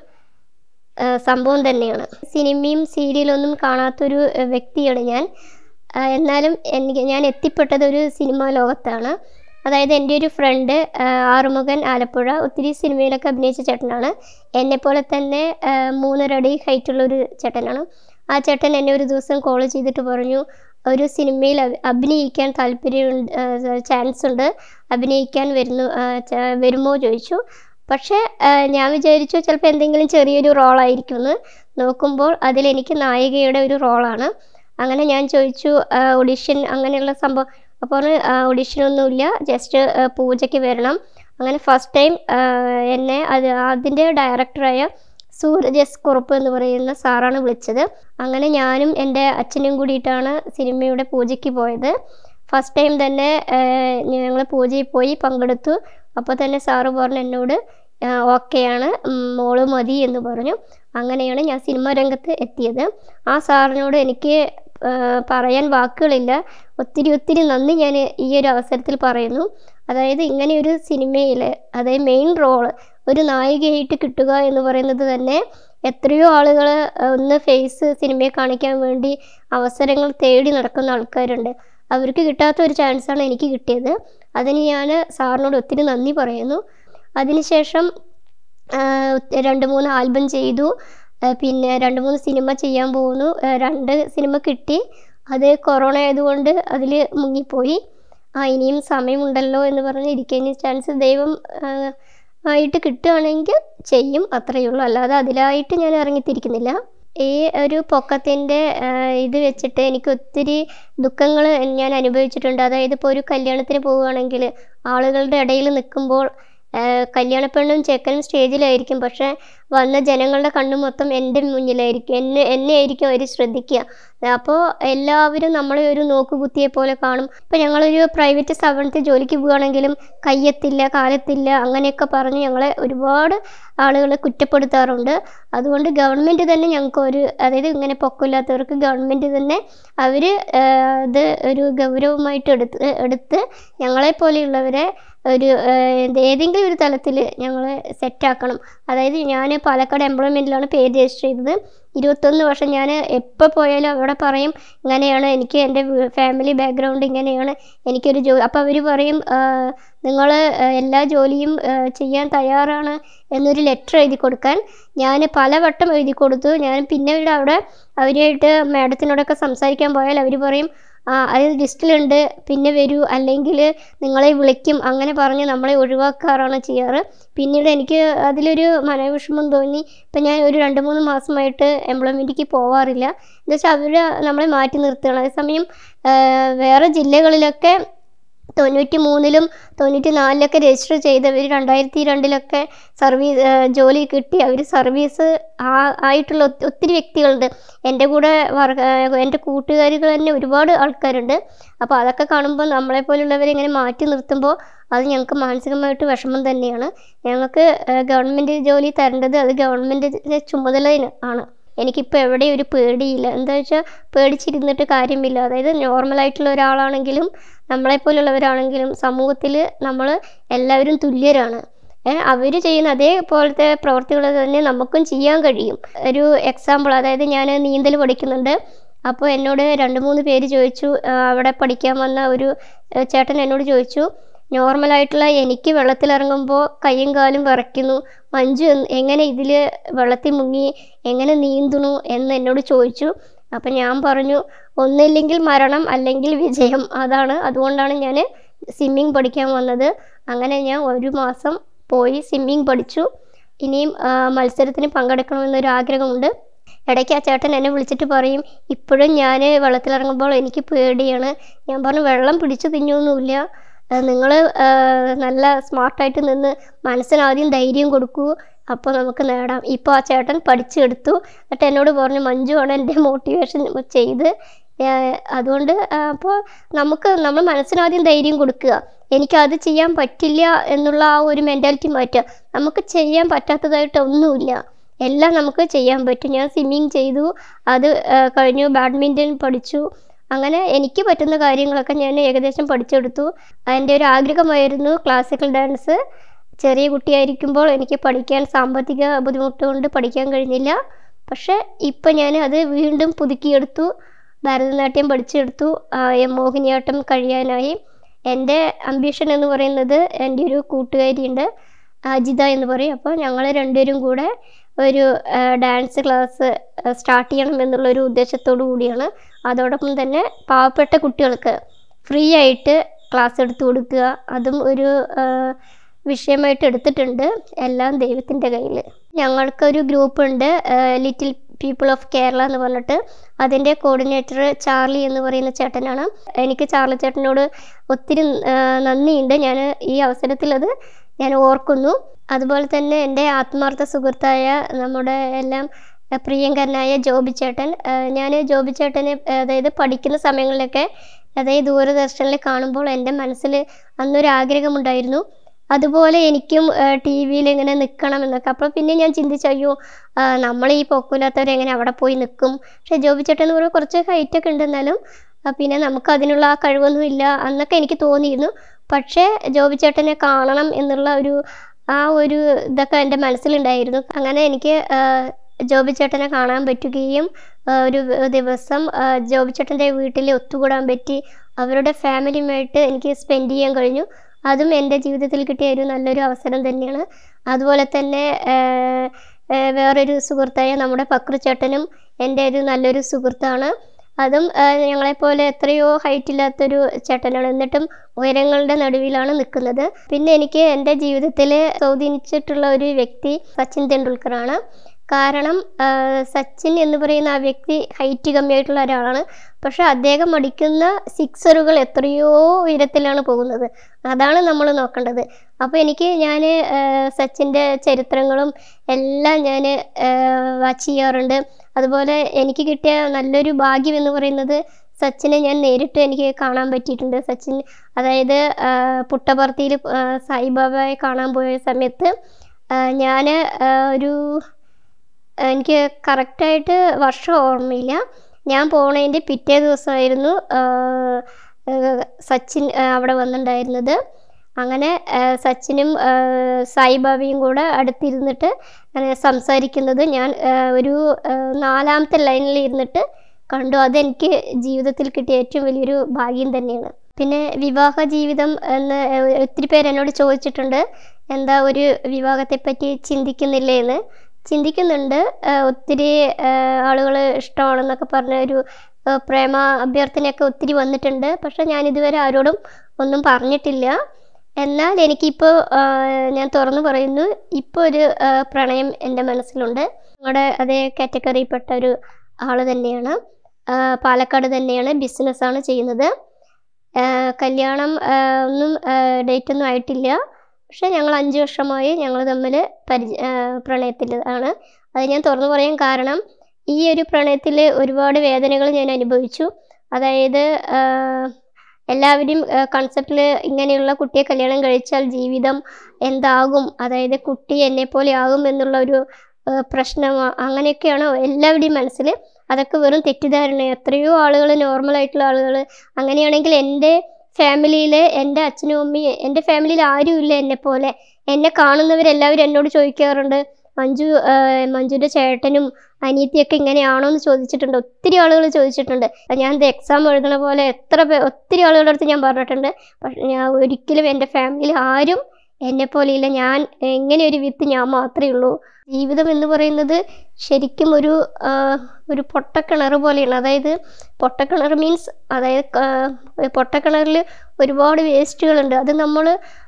ആ, സംഭവം തന്നെയാണ് സിനിമയും സീരിയലൊന്നും കാണാത്തൊരു ആ, വ്യക്തിയാണ് ഞാൻ ആ, എന്നാലും എനിക്ക് ഞാൻ എത്തിപ്പെട്ടത് ഒരു സിനിമാ ലോകത്താണ് അതായത് എൻ്റെ ഒരു ഫ്രണ്ട് ആറുമുഖൻ ആലപ്പുഴ ഒത്തിരി സിനിമയിലൊക്കെ അഭിനയിച്ച ചേട്ടനാണ് എന്നെപ്പോലെ തന്നെ ആ, മൂന്നരടി ഹൈറ്റുള്ളൊരു ചേട്ടനാണ് ആ ചേട്ടൻ എന്നെ ഒരു ദിവസം കോൾ ചെയ്തിട്ട് പറഞ്ഞു ഒരു സിനിമയിൽ അഭി- അഭിനയിക്കാൻ താല്പര്യം ചാൻസ് ഉണ്ട് അഭിനയിക്കാൻ വരുന്നു ആ, ച- വരുമോ ചോദിച്ചു പക്ഷേ ആ, ഞാൻ വിചാരിച്ചു ചിലപ്പോൾ എന്തെങ്കിലും ചെറിയൊരു റോളായിരിക്കുമെന്ന് നോക്കുമ്പോൾ അതിലെനിക്ക് നായികയുടെ ഒരു റോളാണ് അങ്ങനെ ഞാൻ ചോദിച്ചു ഓഡിഷൻ അങ്ങനെയുള്ള സംഭവം അപ്പോൾ ഓഡിഷനൊന്നുമില്ല ജസ്റ്റ് പൂജയ്ക്ക് വരണം അങ്ങനെ ഫസ്റ്റ് ടൈം എന്നെ അത് അതിൻ്റെ ഡയറക്ടറായ സൂരജ് എസ് കുറുപ്പ് എന്ന് പറയുന്ന സാറാണ് വിളിച്ചത് അങ്ങനെ ഞാനും എൻ്റെ അച്ഛനും കൂടിയിട്ടാണ് സിനിമയുടെ പൂജയ്ക്ക് പോയത് ഫസ്റ്റ് ടൈം തന്നെ ഞങ്ങൾ പൂജയിൽ പോയി പങ്കെടുത്തു അപ്പോൾ തന്നെ സാറ് പറഞ്ഞു എന്നോട് ഓക്കെയാണ് മോള് മതി എന്ന് പറഞ്ഞു അങ്ങനെയാണ് ഞാൻ സിനിമാ രംഗത്ത് എത്തിയത് ആ സാറിനോട് എനിക്ക് ആ, പറയാൻ വാക്കുകളില്ല ഒത്തിരി ഒത്തിരി നന്ദി ഞാൻ ഈ ഒരു അവസരത്തിൽ പറയുന്നു അതായത് ഇങ്ങനെ ഒരു സിനിമയിൽ അതായത് മെയിൻ റോള് ഒരു നായികയായിട്ട് കിട്ടുക എന്ന് പറയുന്നത് തന്നെ എത്രയോ ആളുകൾ ഒന്ന് ഫേസ് സിനിമയെ കാണിക്കാൻ വേണ്ടി അവസരങ്ങൾ തേടി നടക്കുന്ന ആൾക്കാരുണ്ട് അവർക്ക് കിട്ടാത്ത ഒരു ചാൻസാണ് എനിക്ക് കിട്ടിയത് അതിന് ഞാൻ സാറിനോട് ഒത്തിരി നന്ദി പറയുന്നു അതിനുശേഷം ആ, രണ്ട് മൂന്ന് ആൽബം ചെയ്തു ആ, പിന്നെ രണ്ട് മൂന്ന് സിനിമ ചെയ്യാൻ പോകുന്നു ആ, രണ്ട് സിനിമ കിട്ടി അത് കൊറോണ ആയതുകൊണ്ട് അതിൽ മുങ്ങിപ്പോയി ആ ഇനിയും സമയമുണ്ടല്ലോ എന്ന് പറഞ്ഞ് ഇരിക്കുന്ന ചാൻസ് ദൈവം ആ, ആയിട്ട് കിട്ടുകയാണെങ്കിൽ ചെയ്യും അത്രയേ ഉള്ളൂ അല്ലാതെ അതിലായിട്ട് ഞാൻ ഇറങ്ങിത്തിരിക്കുന്നില്ല ഈ ഒരു പൊക്കത്തിൻ്റെ ഇത് വെച്ചിട്ട് എനിക്ക് ഒത്തിരി ദുഃഖങ്ങൾ ഞാൻ അനുഭവിച്ചിട്ടുണ്ട് അതായത് ഇപ്പോൾ ഒരു കല്യാണത്തിന് പോവുകയാണെങ്കിൽ ആളുകളുടെ ഇടയിൽ നിൽക്കുമ്പോൾ കല്യാണപ്പെണ്ണും ചെക്കനും സ്റ്റേജിലായിരിക്കും പക്ഷേ വന്ന ജനങ്ങളുടെ കണ്ണു മൊത്തം എൻ്റെ മുന്നിലായിരിക്കും എന്നെ എന്നെ ആയിരിക്കും അവർ ശ്രദ്ധിക്കുക അപ്പോൾ എല്ലാവരും നമ്മളെ ഒരു നോക്കുകുത്തിയെ പോലെ കാണും ഇപ്പോൾ ഞങ്ങളൊരു പ്രൈവറ്റ് സ്ഥാപനത്തിൽ ജോലിക്ക് പോവുകയാണെങ്കിലും കയ്യെത്തില്ല കാലത്തില്ല അങ്ങനെയൊക്കെ പറഞ്ഞ് ഞങ്ങളെ ഒരുപാട് ആളുകൾ കുറ്റപ്പെടുത്താറുണ്ട് അതുകൊണ്ട് ഗവൺമെൻറ് തന്നെ ഞങ്ങൾക്ക് ഒരു അതായത് ഇങ്ങനെ പൊക്കമില്ലാത്തവർക്ക് ഗവൺമെൻറ് തന്നെ അവർ ഇത് ഒരു ഗൗരവമായിട്ട് എടുത്ത് എടുത്ത് ഞങ്ങളെപ്പോലെയുള്ളവരെ ഒരു ഏഹ്, ഏതെങ്കിലും ഒരു തലത്തിൽ ഞങ്ങളെ സെറ്റാക്കണം അതായത് ഞാൻ പാലക്കാട് എംപ്ലോയ്മെൻറ്റിലാണ് പേര് രജിസ്റ്റർ ചെയ്തത് ഇരുപത്തൊന്ന് വർഷം ഞാൻ എപ്പോൾ പോയാലും അവിടെ പറയും ഇങ്ങനെയാണ് എനിക്ക് എൻ്റെ ഫാമിലി ബാക്ക്ഗ്രൗണ്ട് ഇങ്ങനെയാണ് എനിക്കൊരു ജോലി അപ്പോൾ അവർ പറയും നിങ്ങൾ എല്ലാ ജോലിയും ആ, ചെയ്യാൻ തയ്യാറാണ് എന്നൊരു ലെറ്റർ എഴുതി കൊടുക്കാൻ ഞാൻ പലവട്ടം എഴുതി കൊടുത്തു ഞാൻ പിന്നെ ഇവിടെ അവിടെ അവരുമായിട്ട് മാഡത്തിനോടൊക്കെ സംസാരിക്കാൻ പോയാൽ അവർ പറയും ആ അത് ലിസ്റ്റിലുണ്ട് പിന്നെ വരൂ അല്ലെങ്കിൽ നിങ്ങളെ വിളിക്കും അങ്ങനെ പറഞ്ഞ് നമ്മളെ ഒഴിവാക്കാറാണ് ചെയ്യാറ് പിന്നീട് എനിക്ക് അതിലൊരു മനവിഷമം തോന്നി ഇപ്പം ഞാൻ ഒരു രണ്ട് മൂന്ന് മാസമായിട്ട് എംപ്ലോയ്മെൻറ്റിക്ക് പോവാറില്ല എന്ന് വെച്ചാൽ അവർ നമ്മളെ മാറ്റി നിർത്തുകയാണ് അതേസമയം ആ, വേറെ ജില്ലകളിലൊക്കെ തൊണ്ണൂറ്റി മൂന്നിലും തൊണ്ണൂറ്റി നാലിലൊക്കെ രജിസ്റ്റർ ചെയ്തവർ രണ്ടായിരത്തി രണ്ടിലൊക്കെ സർവീസ് ജോലി കിട്ടി അവർ സർവീസ് ആ ആയിട്ടുള്ള ഒത്തി- ഒത്തിരി വ്യക്തികളുണ്ട് എൻ്റെ കൂടെ വർ എൻ്റെ കൂട്ടുകാരികൾ തന്നെ ഒരുപാട് ആൾക്കാരുണ്ട് അപ്പോൾ അതൊക്കെ കാണുമ്പോൾ നമ്മളെപ്പോലുള്ളവരെ ഇങ്ങനെ മാറ്റി നിർത്തുമ്പോൾ അത് ഞങ്ങൾക്ക് മാനസികമായിട്ട് വിഷമം തന്നെയാണ് ഞങ്ങൾക്ക് ഗവൺമെൻറ് ജോലി തരേണ്ടത് അത് ഗവൺമെൻറ്റിൻ്റെ ചുമതല ആണ് എനിക്കിപ്പോൾ എവിടെയും ഒരു പേടിയില്ല എന്താ വെച്ചാൽ പേടിച്ചിരുന്നിട്ട് കാര്യമില്ല അതായത് നോർമലായിട്ടുള്ള ഒരാളാണെങ്കിലും നമ്മളെപ്പോലുള്ളവരാണെങ്കിലും സമൂഹത്തിൽ നമ്മൾ എല്ലാവരും തുല്യരാണ് അവർ ചെയ്യുന്ന അതേപോലത്തെ പ്രവർത്തികൾ തന്നെ നമുക്കും ചെയ്യാൻ കഴിയും ഒരു എക്സാമ്പിൾ അതായത് ഞാൻ നീന്തൽ പഠിക്കുന്നുണ്ട് അപ്പോൾ എന്നോട് രണ്ട് മൂന്ന് പേര് ചോദിച്ചു ആ, അവിടെ പഠിക്കാൻ വന്ന ഒരു ആ, ചേട്ടൻ എന്നോട് ചോദിച്ചു നോർമലായിട്ടുള്ള എനിക്ക് വെള്ളത്തിലിറങ്ങുമ്പോൾ കൈയും കാലും വിറയ്ക്കുന്നു മഞ്ജു എന്ന് എങ്ങനെ ഇതിൽ വെള്ളത്തിൽ മുങ്ങി എങ്ങനെ നീന്തുന്നു എന്ന് എന്നോട് ചോദിച്ചു അപ്പം ഞാൻ പറഞ്ഞു ഒന്നില്ലെങ്കിൽ മരണം അല്ലെങ്കിൽ വിജയം അതാണ് അതുകൊണ്ടാണ് ഞാൻ സ്വിമ്മിങ് പഠിക്കാൻ വന്നത് അങ്ങനെ ഞാൻ ഒരു മാസം പോയി സ്വിമ്മിങ് പഠിച്ചു ഇനിയും ആ, മത്സരത്തിന് പങ്കെടുക്കണമെന്നൊരു ആഗ്രഹമുണ്ട് ഇടയ്ക്ക് ആ ചേട്ടൻ എന്നെ വിളിച്ചിട്ട് പറയും ഇപ്പോഴും ഞാൻ വെള്ളത്തിലിറങ്ങുമ്പോൾ എനിക്ക് പേടിയാണ് ഞാൻ പറഞ്ഞു വെള്ളം പിടിച്ചു തിന്നൊന്നുമില്ല നിങ്ങൾ നല്ല സ്മാർട്ടായിട്ട് നിന്ന് മനസ്സിന് ആദ്യം ധൈര്യം കൊടുക്കൂ അപ്പോൾ നമുക്ക് നേടാം ഇപ്പോൾ ആ ചേട്ടൻ പഠിച്ചെടുത്തു എന്നിട്ട് എന്നോട് പറഞ്ഞു മഞ്ജുവാണ് എൻ്റെ മോട്ടിവേഷൻ ചെയ്ത് ഏഹ് അതുകൊണ്ട് അപ്പോൾ നമുക്ക് നമ്മൾ മനസ്സിനാദ്യം ധൈര്യം കൊടുക്കുക എനിക്കത് ചെയ്യാൻ പറ്റില്ല എന്നുള്ള ആ ഒരു മെൻറ്റാലിറ്റി മാറ്റുക നമുക്ക് ചെയ്യാൻ പറ്റാത്തതായിട്ട് ഒന്നുമില്ല എല്ലാം നമുക്ക് ചെയ്യാൻ പറ്റും ഞാൻ സ്വിമ്മിങ് ചെയ്തു അത് ആ, കഴിഞ്ഞു ബാഡ്മിൻ്റൺ പഠിച്ചു അങ്ങനെ എനിക്ക് പറ്റുന്ന കാര്യങ്ങളൊക്കെ ഞാൻ ഏകദേശം പഠിച്ചെടുത്തു എൻ്റെ ഒരു ആഗ്രഹമായിരുന്നു ക്ലാസിക്കൽ ഡാൻസ് ചെറിയ കുട്ടിയായിരിക്കുമ്പോൾ എനിക്ക് പഠിക്കാൻ സാമ്പത്തിക ബുദ്ധിമുട്ട് കൊണ്ട് പഠിക്കാൻ കഴിഞ്ഞില്ല പക്ഷേ ഇപ്പം ഞാൻ അത് വീണ്ടും പുതുക്കിയെടുത്തു ഭരതനാട്യം പഠിച്ചെടുത്തു ആ, എം മോഹിനിയാട്ടം കഴിയാനായി എൻ്റെ അംബിഷൻ എന്ന് പറയുന്നത് എൻ്റെ ഒരു കൂട്ടുകാരിയുണ്ട് അജിത എന്ന് പറയും അപ്പോൾ ഞങ്ങൾ രണ്ടുപേരും കൂടെ ഒരു ആ, ഡാൻസ് ക്ലാസ് സ്റ്റാർട്ട് ചെയ്യണം എന്നുള്ളൊരു ഉദ്ദേശത്തോടു കൂടിയാണ് അതോടൊപ്പം തന്നെ പാവപ്പെട്ട കുട്ടികൾക്ക് ഫ്രീ ആയിട്ട് ക്ലാസ് എടുത്തു കൊടുക്കുക അതും ഒരു ആ, വിഷയമായിട്ട് എടുത്തിട്ടുണ്ട് എല്ലാം ദൈവത്തിൻ്റെ കയ്യിൽ ഞങ്ങൾക്കൊരു ഗ്രൂപ്പുണ്ട് ലിറ്റിൽ പീപ്പിൾ ഓഫ് കേരള എന്ന് പറഞ്ഞിട്ട് അതിൻ്റെ കോർഡിനേറ്റർ ചാർലി എന്ന് പറയുന്ന ചേട്ടനാണ് എനിക്ക് ചാർലി ചേട്ടനോട് ഒത്തിരി ആ, നന്ദിയുണ്ട് ഞാൻ ഈ അവസരത്തിൽ അത് ഞാൻ ഓർക്കുന്നു അതുപോലെ തന്നെ എൻ്റെ ആത്മാർത്ഥ സുഹൃത്തായ നമ്മുടെ എല്ലാം ആ, പ്രിയങ്കരനായ ജോബി ചേട്ടൻ ഞാൻ ജോബി ചേട്ടനെ ആ, അതായത് പഠിക്കുന്ന സമയങ്ങളിലൊക്കെ അതായത് ദൂരദർശനിൽ കാണുമ്പോൾ എൻ്റെ മനസ്സിൽ അന്നൊരു ആഗ്രഹമുണ്ടായിരുന്നു അതുപോലെ എനിക്കും ടി വിയിൽ ഇങ്ങനെ നിൽക്കണം എന്നൊക്കെ അപ്പോൾ പിന്നെ ഞാൻ ചിന്തിച്ചു അയ്യോ ആ, നമ്മൾ ഈ പൊക്കില്ലാത്തവരെങ്ങനെ അവിടെ പോയി നിൽക്കും പക്ഷേ ജോബി ചേട്ടൻ എന്ന് പറയുമ്പോൾ കുറച്ച് ഹൈറ്റൊക്കെ ഉണ്ട് എന്നാലും ആ, പിന്നെ നമുക്ക് അതിനുള്ള ആ കഴിവൊന്നും ഇല്ല എന്നൊക്കെ എനിക്ക് തോന്നിയിരുന്നു പക്ഷേ ജോബി ചേട്ടനെ കാണണം എന്നുള്ള ഒരു ആ ഒരു ഇതൊക്കെ എൻ്റെ മനസ്സിലുണ്ടായിരുന്നു അങ്ങനെ എനിക്ക് ആ, ജോബി ചേട്ടനെ കാണാൻ പറ്റുകയും ആ, ഒരു ദിവസം ആ, ജോബി ചേട്ടൻ്റെ വീട്ടിൽ ഒത്തുകൂടാൻ പറ്റി അവരുടെ ഫാമിലിയുമായിട്ട് എനിക്ക് സ്പെൻഡ് ചെയ്യാൻ കഴിഞ്ഞു അതും എൻ്റെ ജീവിതത്തിൽ കിട്ടിയ ഒരു നല്ലൊരു അവസരം തന്നെയാണ് അതുപോലെ തന്നെ ആ, ആ, വേറൊരു സുഹൃത്തായ നമ്മുടെ പക്രു ചേട്ടനും എൻ്റെ ഒരു നല്ലൊരു സുഹൃത്താണ് അതും ആ, ഞങ്ങളെപ്പോലെ എത്രയോ ഹൈറ്റ് ഇല്ലാത്തൊരു ചേട്ടനാണ് എന്നിട്ടും ഉയരങ്ങളുടെ നടുവിലാണ് നിൽക്കുന്നത് പിന്നെ എനിക്ക് എൻ്റെ ജീവിതത്തിൽ സ്വാധീനിച്ചിട്ടുള്ള ഒരു വ്യക്തി സച്ചിൻ തെണ്ടുൽക്കറാണ് കാരണം ആ, സച്ചിൻ എന്ന് പറയുന്ന ആ വ്യക്തി ഹൈറ്റ് കമ്മിയായിട്ടുള്ള ഒരാളാണ് പക്ഷെ അദ്ദേഹം അടിക്കുന്ന സിക്സറുകൾ എത്രയോ ഉയരത്തിലാണ് പോകുന്നത് അതാണ് നമ്മൾ നോക്കേണ്ടത് അപ്പോൾ എനിക്ക് ഞാൻ സച്ചിൻ്റെ ചരിത്രങ്ങളും എല്ലാം ഞാൻ വാച്ച് ചെയ്യാറുണ്ട് അതുപോലെ എനിക്ക് കിട്ടിയ നല്ലൊരു ഭാഗ്യം എന്ന് പറയുന്നത് സച്ചിനെ ഞാൻ നേരിട്ട് എനിക്ക് കാണാൻ പറ്റിയിട്ടുണ്ട് സച്ചിൻ അതായത് പുട്ടപർത്തിയിൽ സായിബാബയെ കാണാൻ പോയ സമയത്ത് ഞാൻ ഒരു എനിക്ക് കറക്റ്റായിട്ട് വർഷം ഓർമ്മയില്ല ഞാൻ പോണതിൻ്റെ പിറ്റേ ദിവസമായിരുന്നു ആ, ആ, സച്ചിൻ ആ, അവിടെ വന്നിട്ടുണ്ടായിരുന്നത് അങ്ങനെ ആ, സച്ചിനും ആ, സായിബാബയും കൂടെ അടുത്തിരുന്നിട്ട് അങ്ങനെ സംസാരിക്കുന്നത് ഞാൻ ആ, ഒരു ആ, നാലാമത്തെ ലൈനിൽ ഇരുന്നിട്ട് കണ്ടു അതെനിക്ക് ജീവിതത്തിൽ കിട്ടിയ ഏറ്റവും വലിയൊരു ഭാഗ്യം തന്നെയാണ് പിന്നെ വിവാഹ ജീവിതം എന്ന് ഒത്തിരി പേര് എന്നോട് ചോദിച്ചിട്ടുണ്ട് എന്താ ഒരു വിവാഹത്തെപ്പറ്റി ചിന്തിക്കുന്നില്ലേ എന്ന് ചിന്തിക്കുന്നുണ്ട് ആ, ഒത്തിരി ആളുകൾ ഇഷ്ടമാണെന്നൊക്കെ പറഞ്ഞ ഒരു ആ, പ്രേമ അഭ്യർത്ഥനയൊക്കെ ഒത്തിരി വന്നിട്ടുണ്ട് പക്ഷെ ഞാൻ ഇതുവരെ ആരോടും ഒന്നും പറഞ്ഞിട്ടില്ല എന്നാൽ എനിക്കിപ്പോൾ ആ, ഞാൻ തുറന്നു പറയുന്നു ഇപ്പോൾ ഒരു ആ, പ്രണയം എൻ്റെ മനസ്സിലുണ്ട് നമ്മുടെ അതേ കാറ്റഗറിയിൽപ്പെട്ട ഒരു ആൾ തന്നെയാണ് ആ, പാലക്കാട് തന്നെയാണ് ബിസിനസ്സാണ് ചെയ്യുന്നത് ആ, കല്യാണം ആ, ഒന്നും ഡേറ്റ് ഒന്നും ആയിട്ടില്ല പക്ഷേ ഞങ്ങൾ അഞ്ച് വർഷമായി ഞങ്ങൾ തമ്മിൽ പരിച പ്രണയത്തിൽ ആണ് അത് ഞാൻ തുറന്നു പറയാൻ കാരണം ഈ ഒരു പ്രണയത്തിൽ ഒരുപാട് വേദനകൾ ഞാൻ അനുഭവിച്ചു അതായത് ആ, എല്ലാവരും കൺസെപ്റ്റിൽ ഇങ്ങനെയുള്ള കുട്ടിയെ കല്യാണം കഴിച്ചാൽ ജീവിതം എന്താകും അതായത് കുട്ടി എന്നെപ്പോലെ ആകും എന്നുള്ള ഒരു ആ, പ്രശ്നം ആ, അങ്ങനെയൊക്കെയാണ് എല്ലാവരുടെയും മനസ്സിൽ അതൊക്കെ വെറും തെറ്റിദ്ധാരണ എത്രയോ ആളുകൾ നോർമലായിട്ടുള്ള ആളുകൾ അങ്ങനെയാണെങ്കിൽ എൻ്റെ ഫാമിലിയിൽ എൻ്റെ അച്ഛനും അമ്മയും എൻ്റെ ഫാമിലിയിൽ ആരുമില്ല എന്നെപ്പോലെ എന്നെ കാണുന്നവരെല്ലാവരും എന്നോട് ചോദിക്കാറുണ്ട് മഞ്ജു ആ, മഞ്ജുവിൻ്റെ ചേട്ടനും അനിയത്തിയൊക്കെ ഇങ്ങനെയാണോ എന്ന് ചോദിച്ചിട്ടുണ്ട് ഒത്തിരി ആളുകൾ ചോദിച്ചിട്ടുണ്ട് ഞാൻ ഇത് എക്സാം എഴുതണ പോലെ എത്ര പേ ഒത്തിരി ആളുകളുടെ അടുത്ത് ഞാൻ പറഞ്ഞിട്ടുണ്ട് പക്ഷെ ഞാൻ ഒരിക്കലും എൻ്റെ ഫാമിലിയിൽ ആരും എന്നെപ്പോലെ ഇല്ല ഞാൻ എങ്ങനെ ഒരു വിത്ത് ഞാൻ മാത്രമേ ഉള്ളൂ ജീവിതം എന്ന് പറയുന്നത് ശരിക്കും ഒരു ആ, ഒരു പൊട്ടക്കിണർ പോലെയാണ് അതായത് പൊട്ടക്കിണർ മീൻസ് അതായത് ക- പൊട്ടക്കിണറിൽ ഒരുപാട് വേസ്റ്റുകളുണ്ട് അത് നമ്മൾ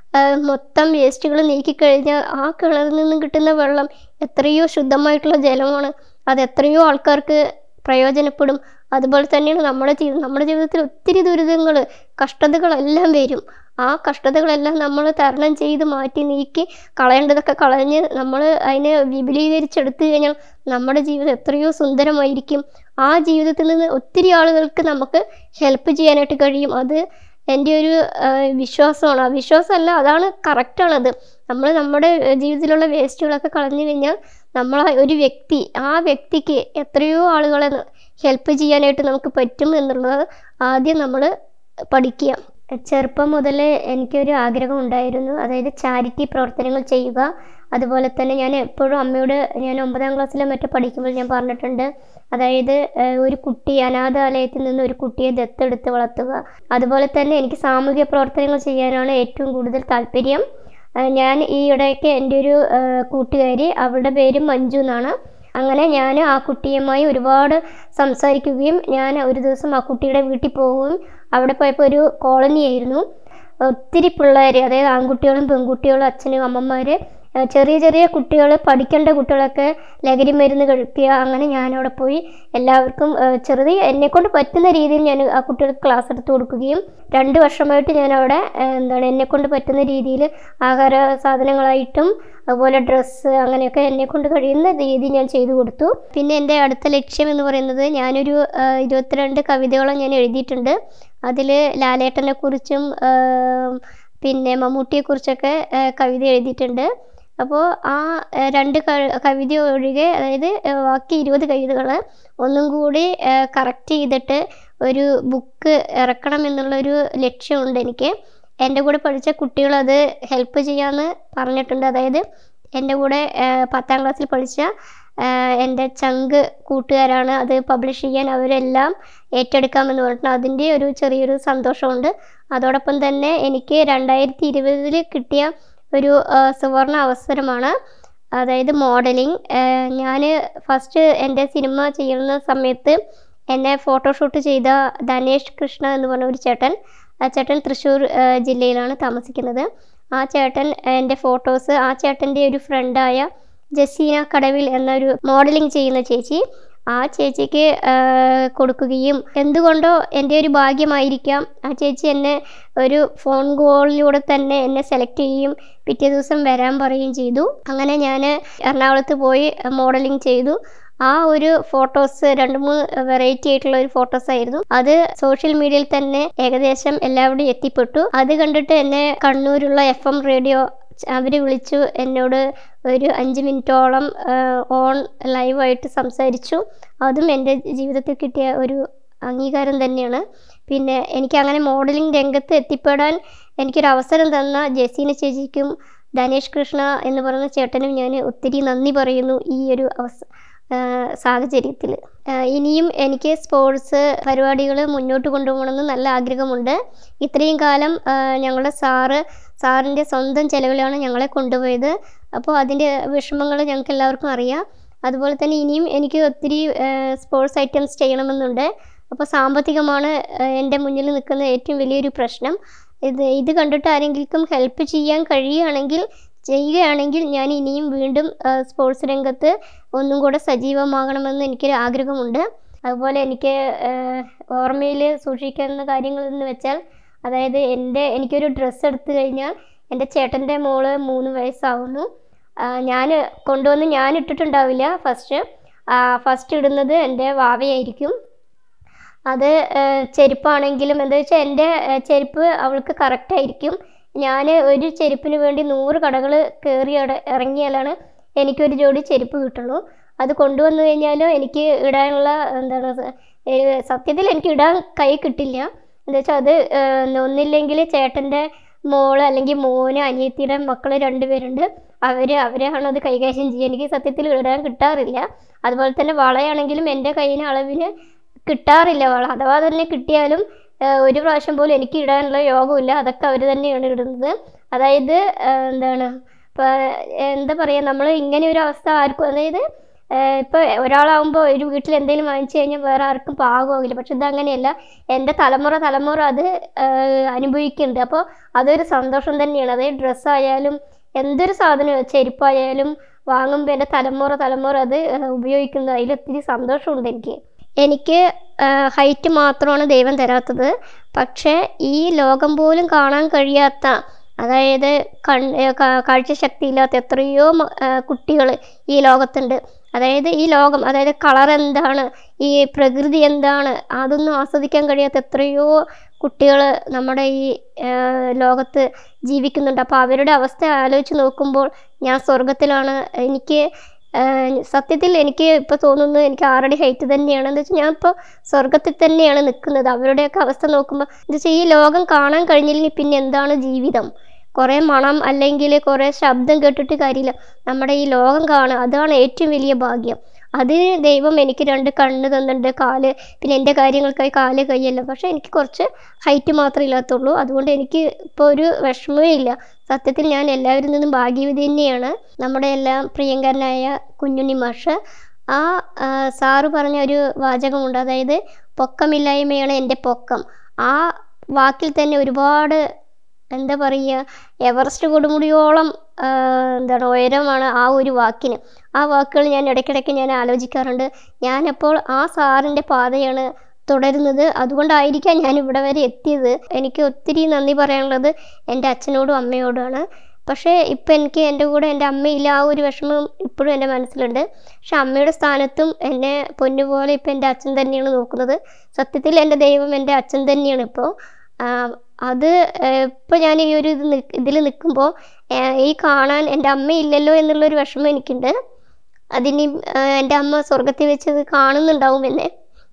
മൊത്തം വേസ്റ്റുകൾ നീക്കിക്കഴിഞ്ഞാൽ ആ കിണറിൽ നിന്നും കിട്ടുന്ന വെള്ളം എത്രയോ ശുദ്ധമായിട്ടുള്ള ജലമാണ് അത് എത്രയോ ആൾക്കാർക്ക് പ്രയോജനപ്പെടും അതുപോലെ തന്നെയാണ് നമ്മുടെ ജീവിതം നമ്മുടെ ജീവിതത്തിൽ ഒത്തിരി ദുരിതങ്ങൾ കഷ്ടതകളെല്ലാം വരും ആ കഷ്ടതകളെല്ലാം നമ്മൾ തരണം ചെയ്ത് മാറ്റി നീക്കി കളയേണ്ടതൊക്കെ കളഞ്ഞ് നമ്മൾ അതിനെ വിപുലീകരിച്ചെടുത്തു കഴിഞ്ഞാൽ നമ്മുടെ ജീവിതം എത്രയോ സുന്ദരമായിരിക്കും ആ ജീവിതത്തിൽ നിന്ന് ഒത്തിരി ആളുകൾക്ക് നമുക്ക് ഹെൽപ്പ് ചെയ്യാനായിട്ട് കഴിയും അത് എൻ്റെ ഒരു ആ, വിശ്വാസമാണ് ആ വിശ്വാസമല്ല അതാണ് കറക്റ്റാണത് നമ്മൾ നമ്മുടെ ഏഹ്, ജീവിതത്തിലുള്ള വേസ്റ്റുകളൊക്കെ കളഞ്ഞു കഴിഞ്ഞാൽ നമ്മൾ ആ ഒരു വ്യക്തി ആ വ്യക്തിക്ക് എത്രയോ ആളുകളെ ഹെൽപ്പ് ചെയ്യാനായിട്ട് നമുക്ക് പറ്റും എന്നുള്ളത് ആദ്യം നമ്മൾ പഠിക്കുക ചെറുപ്പം മുതൽ എനിക്കൊരു ആഗ്രഹം ഉണ്ടായിരുന്നു അതായത് ചാരിറ്റി പ്രവർത്തനങ്ങൾ ചെയ്യുക അതുപോലെ തന്നെ ഞാൻ എപ്പോഴും അമ്മയോട് ഞാൻ ഒമ്പതാം ക്ലാസ്സിലോ മറ്റോ പഠിക്കുമ്പോൾ ഞാൻ പറഞ്ഞിട്ടുണ്ട് അതായത് ഏഹ്, ഒരു കുട്ടി അനാഥാലയത്തിൽ നിന്ന് ഒരു കുട്ടിയെ ദത്തെടുത്ത് വളർത്തുക അതുപോലെ തന്നെ എനിക്ക് സാമൂഹിക പ്രവർത്തനങ്ങൾ ചെയ്യാനാണ് ഏറ്റവും കൂടുതൽ താല്പര്യം ഏഹ്, ഞാൻ ഈ ഇടയ്ക്ക് എൻ്റെ ഒരു ഏഹ്, കൂട്ടുകാരി അവളുടെ പേര് മഞ്ജു എന്നാണ് അങ്ങനെ ഞാൻ ആ കുട്ടിയുമായി ഒരുപാട് സംസാരിക്കുകയും ഞാൻ ഒരു ദിവസം ആ കുട്ടിയുടെ വീട്ടിൽ പോവുകയും അവിടെ പോയപ്പോൾ ഒരു കോളനി ആയിരുന്നു ഒത്തിരി പിള്ളേർ അതായത് ആൺകുട്ടികളും പെൺകുട്ടികളും അച്ഛനും അമ്മമാർ ഏഹ് ചെറിയ ചെറിയ കുട്ടികൾ പഠിക്കേണ്ട കുട്ടികളൊക്കെ ലഹരി മരുന്ന് കഴിക്കുക അങ്ങനെ ഞാനവിടെ പോയി എല്ലാവർക്കും ഏഹ് ചെറുത് എന്നെക്കൊണ്ട് പറ്റുന്ന രീതിയിൽ ഞാൻ ആ കുട്ടികൾക്ക് ക്ലാസ് എടുത്ത് കൊടുക്കുകയും രണ്ട് വർഷമായിട്ട് ഞാൻ അവിടെ ഏഹ് എന്താണ് എന്നെക്കൊണ്ട് പറ്റുന്ന രീതിയിൽ ആഹാര സാധനങ്ങളായിട്ടും അതുപോലെ ഡ്രസ്സ് അങ്ങനെയൊക്കെ എന്നെക്കൊണ്ട് കഴിയുന്ന രീതി ഞാൻ ചെയ്തു കൊടുത്തു പിന്നെ എൻ്റെ അടുത്ത ലക്ഷ്യം എന്ന് പറയുന്നത് ഞാനൊരു ഏഹ് ഇരുപത്തിരണ്ട് കവിതയോളം ഞാൻ എഴുതിയിട്ടുണ്ട് അതിൽ ലാലേട്ടനെ കുറിച്ചും പിന്നെ മമ്മൂട്ടിയെക്കുറിച്ചൊക്കെ ഏഹ് കവിത എഴുതിയിട്ടുണ്ട് അപ്പോൾ ആ ഏഹ് രണ്ട് ക- കവിത ഒഴികെ അതായത് ഏഹ് ബാക്കി ഇരുപത് കവിതകൾ ഒന്നും കൂടി കറക്റ്റ് ചെയ്തിട്ട് ഒരു ബുക്ക് ഇറക്കണം എന്നുള്ളൊരു ലക്ഷ്യമുണ്ട് എനിക്ക് എൻ്റെ കൂടെ പഠിച്ച കുട്ടികളത് ഹെൽപ്പ് ചെയ്യാമെന്ന് പറഞ്ഞിട്ടുണ്ട് അതായത് എൻ്റെ കൂടെ ഏഹ് പത്താം ക്ലാസ്സിൽ പഠിച്ച ഏഹ് എൻ്റെ ചങ്ക് കൂട്ടുകാരാണ് അത് പബ്ലിഷ് ചെയ്യാൻ അവരെല്ലാം ഏറ്റെടുക്കാമെന്ന് പറഞ്ഞിട്ടുണ്ട് അതിൻ്റെ ഒരു ചെറിയൊരു സന്തോഷമുണ്ട് അതോടൊപ്പം തന്നെ എനിക്ക് രണ്ടായിരത്തി ഇരുപതിൽ കിട്ടിയ ഒരു ഏഹ് സുവർണ അവസരമാണ് അതായത് മോഡലിംഗ് ഞാൻ ഫസ്റ്റ് എൻ്റെ സിനിമ ചെയ്യുന്ന സമയത്ത് എന്നെ ഫോട്ടോഷൂട്ട് ചെയ്ത ധനേഷ് കൃഷ്ണ എന്ന് പറഞ്ഞ ഒരു ചേട്ടൻ ആ ചേട്ടൻ തൃശ്ശൂർ ഏഹ് ജില്ലയിലാണ് താമസിക്കുന്നത് ആ ചേട്ടൻ എൻ്റെ ഫോട്ടോസ് ആ ചേട്ടൻ്റെ ഒരു ഫ്രണ്ടായ ജസീന കടവിൽ എന്നൊരു മോഡലിംഗ് ചെയ്യുന്ന ചേച്ചി ആ ചേച്ചിക്ക് ആഹ് കൊടുക്കുകയും എന്തുകൊണ്ടോ എൻ്റെ ഒരു ഭാഗ്യമായിരിക്കാം ആ ചേച്ചി എന്നെ ഒരു ഫോൺ കോളിലൂടെ തന്നെ എന്നെ സെലക്ട് ചെയ്യുകയും പിറ്റേ ദിവസം വരാൻ പറയുകയും ചെയ്തു അങ്ങനെ ഞാൻ എറണാകുളത്ത് പോയി മോഡലിംഗ് ചെയ്തു ആ ഒരു ഫോട്ടോസ് രണ്ട് മൂന്ന് വെറൈറ്റി ആയിട്ടുള്ള ഒരു ഫോട്ടോസ് ആയിരുന്നു അത് സോഷ്യൽ മീഡിയയിൽ തന്നെ ഏകദേശം എല്ലാവരുടെയും എത്തിപ്പെട്ടു അത് കണ്ടിട്ട് എന്നെ കണ്ണൂരുള്ള എഫ് എം റേഡിയോ അവർ വിളിച്ചു എന്നോട് ഒരു അഞ്ച് മിനിറ്റോളം ഓൺ ലൈവായിട്ട് സംസാരിച്ചു അതും എൻ്റെ ജീവിതത്തിൽ കിട്ടിയ ഒരു അംഗീകാരം തന്നെയാണ് പിന്നെ എനിക്ക് അങ്ങനെ മോഡലിംഗ് രംഗത്ത് എത്തിപ്പെടാൻ എനിക്കൊരു അവസരം തന്ന ജസീന ചേച്ചിക്കും ധനേഷ് കൃഷ്ണ എന്ന് പറയുന്ന ചേട്ടനും ഞാൻ ഒത്തിരി നന്ദി പറയുന്നു ഈ ഒരു അവസ സാഹചര്യത്തിൽ ഇനിയും എനിക്ക് സ്പോർട്സ് പരിപാടികൾ മുന്നോട്ട് കൊണ്ടുപോകണമെന്ന് നല്ല ആഗ്രഹമുണ്ട് ഇത്രയും കാലം ആ, ഞങ്ങളുടെ സാറ് സാറിൻ്റെ സ്വന്തം ചെലവിലാണ് ഞങ്ങളെ കൊണ്ടുപോയത് അപ്പോൾ അതിൻ്റെ വിഷമങ്ങൾ ഞങ്ങൾക്ക് എല്ലാവർക്കും അറിയാം അതുപോലെ തന്നെ ഇനിയും എനിക്ക് ഒത്തിരി സ്പോർട്സ് ഐറ്റംസ് ചെയ്യണമെന്നുണ്ട് അപ്പോൾ സാമ്പത്തികമാണ് ആ, എൻ്റെ മുന്നിൽ നിൽക്കുന്ന ഏറ്റവും വലിയൊരു പ്രശ്നം ഇത് ഇത് കണ്ടിട്ട് ആരെങ്കിലും ഹെൽപ്പ് ചെയ്യാൻ കഴിയുകയാണെങ്കിൽ ചെയ്യുകയാണെങ്കിൽ ഞാൻ ഇനിയും വീണ്ടും സ്പോർട്സ് രംഗത്ത് ഒന്നും കൂടെ സജീവമാകണമെന്ന് എനിക്കൊരു ആഗ്രഹമുണ്ട് അതുപോലെ എനിക്ക് ഓർമ്മയിൽ സൂക്ഷിക്കുന്ന കാര്യങ്ങൾ എന്ന് വെച്ചാൽ അതായത് എൻ്റെ എനിക്കൊരു ഡ്രസ്സ് എടുത്തു കഴിഞ്ഞാൽ എൻ്റെ ചേട്ടൻ്റെ മോള് മൂന്ന് വയസ്സാവുന്നു ഞാൻ കൊണ്ടുവന്ന് ഞാൻ ഇട്ടിട്ടുണ്ടാവില്ല ഫസ്റ്റ് ഫസ്റ്റ് ഇടുന്നത് എൻ്റെ വാവയായിരിക്കും അത് ഏഹ്, ചെരുപ്പാണെങ്കിലും എന്താ വെച്ചാൽ എൻ്റെ ഏഹ്, ചെരുപ്പ് അവൾക്ക് കറക്റ്റ് ആയിരിക്കും ഞാൻ ഒരു ചെരുപ്പിന് വേണ്ടി നൂറ് കടകൾ കയറി അട ഇറങ്ങിയാലാണ് എനിക്കൊരു ജോഡി ചെരുപ്പ് കിട്ടുള്ളൂ അത് കൊണ്ടുവന്നു കഴിഞ്ഞാൽ എനിക്ക് ഇടാനുള്ള എന്താണ് സ- ഏഹ്, സത്യത്തിൽ എനിക്ക് ഇടാൻ കൈ കിട്ടില്ല എന്താ വെച്ചാൽ അത് ഏഹ്, ഒന്നില്ലെങ്കിൽ ചേട്ടൻ്റെ മോള് അല്ലെങ്കിൽ മോന് അനിയത്തിയുടെ മക്കൾ രണ്ടുപേരുണ്ട് അവർ അവരാണ് അത് കൈകാര്യം ചെയ്യുക എനിക്ക് സത്യത്തിൽ ഇടാൻ കിട്ടാറില്ല അതുപോലെ തന്നെ വളയാണെങ്കിലും എൻ്റെ കയ്യിന് അളവിന് കിട്ടാറില്ല വള അഥവാ തന്നെ കിട്ടിയാലും ഏഹ്, ഒരു പ്രാവശ്യം പോലും എനിക്ക് ഇടാനുള്ള യോഗമില്ല അതൊക്കെ അവർ തന്നെയാണ് ഇടുന്നത് അതായത് ഏഹ്, എന്താണ് ഇപ്പോൾ എന്താ പറയുക നമ്മൾ ഇങ്ങനെ ഒരു അവസ്ഥ ആർക്കും അതായത് ഇപ്പോൾ ഒരാളാവുമ്പോൾ ഒരു വീട്ടിൽ എന്തെങ്കിലും വാങ്ങിച്ചു കഴിഞ്ഞാൽ വേറെ ആർക്കും പാകമാകില്ല പക്ഷെ ഇതങ്ങനെയല്ല എൻ്റെ തലമുറ തലമുറ അത് ഏഹ്, അനുഭവിക്കുന്നുണ്ട് അപ്പോൾ അതൊരു സന്തോഷം തന്നെയാണ് അതായത് ഡ്രസ്സായാലും എന്തൊരു സാധനം ചെരുപ്പായാലും വാങ്ങുമ്പോൾ എൻ്റെ തലമുറ തലമുറ അത് ഏഹ്, ഉപയോഗിക്കുന്നത് അതിൽ ഒത്തിരി സന്തോഷമുണ്ട് എനിക്ക് എനിക്ക് ഹൈറ്റ് മാത്രമാണ് ദൈവം തരാത്തത് പക്ഷേ ഈ ലോകം പോലും കാണാൻ കഴിയാത്ത അതായത് കൺ ഏഹ് കാ- കാഴ്ചശക്തിയില്ലാത്ത എത്രയോ കുട്ടികൾ ഈ ലോകത്തുണ്ട് അതായത് ഈ ലോകം അതായത് കളർ എന്താണ് ഈ പ്രകൃതി എന്താണ് അതൊന്നും ആസ്വദിക്കാൻ കഴിയാത്ത എത്രയോ കുട്ടികൾ നമ്മുടെ ഈ ഏഹ് ലോകത്ത് ജീവിക്കുന്നുണ്ട് അപ്പോൾ അവരുടെ അവസ്ഥ ആലോചിച്ച് നോക്കുമ്പോൾ ഞാൻ സ്വർഗത്തിലാണ് എനിക്ക് ഏഹ് സത്യത്തിൽ എനിക്ക് ഇപ്പോൾ തോന്നുന്നു എനിക്ക് ആറടി ഹൈറ്റ് തന്നെയാണ് എന്താ വെച്ചാൽ ഞാൻ ഇപ്പോൾ സ്വർഗത്തിൽ തന്നെയാണ് നിൽക്കുന്നത് അവരുടെയൊക്കെ അവസ്ഥ നോക്കുമ്പോൾ എന്താ വെച്ചാൽ ഈ ലോകം കാണാൻ കഴിഞ്ഞില്ലെങ്കിൽ പിന്നെ എന്താണ് ജീവിതം കുറേ മണം അല്ലെങ്കിൽ കുറേ ശബ്ദം കേട്ടിട്ട് കാര്യമില്ല നമ്മുടെ ഈ ലോകം കാണുക അതാണ് ഏറ്റവും വലിയ ഭാഗ്യം അതിന് ദൈവം എനിക്ക് രണ്ട് കണ്ണ് തന്നിട്ടുണ്ട് കാല് പിന്നെ എൻ്റെ കാര്യങ്ങൾക്കായി കാല് കൈയല്ല പക്ഷേ എനിക്ക് കുറച്ച് ഹൈറ്റ് മാത്രമേ ഇല്ലാത്തുള്ളൂ അതുകൊണ്ട് എനിക്ക് ഇപ്പോൾ ഒരു വിഷമവും ഇല്ല സത്യത്തിൽ ഞാൻ എല്ലാവരിൽ നിന്നും ഭാഗ്യവതി തന്നെയാണ് നമ്മുടെ എല്ലാം പ്രിയങ്കരനായ കുഞ്ഞുണ്ണി മാഷ് ആ ആ, സാറ് പറഞ്ഞ ഒരു വാചകമുണ്ട് അതായത് പൊക്കമില്ലായ്മയാണ് എൻ്റെ പൊക്കം ആ വാക്കിൽ തന്നെ ഒരുപാട് എന്താ പറയുക എവറസ്റ്റ് കൊടുമുടിയോളം ആ, എന്താണ് ഉയരമാണ് ആ ഒരു വാക്കിന് ആ വാക്കുകൾ ഞാൻ ഇടയ്ക്കിടയ്ക്ക് ഞാൻ ആലോചിക്കാറുണ്ട് ഞാനപ്പോൾ ആ സാറിൻ്റെ പാതയാണ് തുടരുന്നത് അതുകൊണ്ടായിരിക്കാം ഞാൻ ഇവിടെ വരെ എത്തിയത് എനിക്ക് ഒത്തിരി നന്ദി പറയാനുള്ളത് എൻ്റെ അച്ഛനോടും അമ്മയോടുമാണ് പക്ഷേ ഇപ്പം എനിക്ക് എൻ്റെ കൂടെ എൻ്റെ അമ്മയില്ല ആ ഒരു വിഷമം ഇപ്പോഴും എൻ്റെ മനസ്സിലുണ്ട് പക്ഷെ അമ്മയുടെ സ്ഥാനത്തും എന്നെ പൊന്നുപോലെ ഇപ്പം എൻ്റെ അച്ഛൻ തന്നെയാണ് നോക്കുന്നത് സത്യത്തിൽ എൻ്റെ ദൈവം എൻ്റെ അച്ഛൻ തന്നെയാണ് ഇപ്പോൾ അത് ഇപ്പോൾ ഞാൻ ഈ ഒരു ഇത് ഇതിൽ നിൽക്കുമ്പോൾ ഈ കാണാൻ എൻ്റെ അമ്മയില്ലല്ലോ എന്നുള്ളൊരു വിഷമം എനിക്കുണ്ട് അതിന് എൻ്റെ അമ്മ സ്വർഗത്തിൽ വെച്ചത് കാണുന്നുണ്ടാവും എന്നെ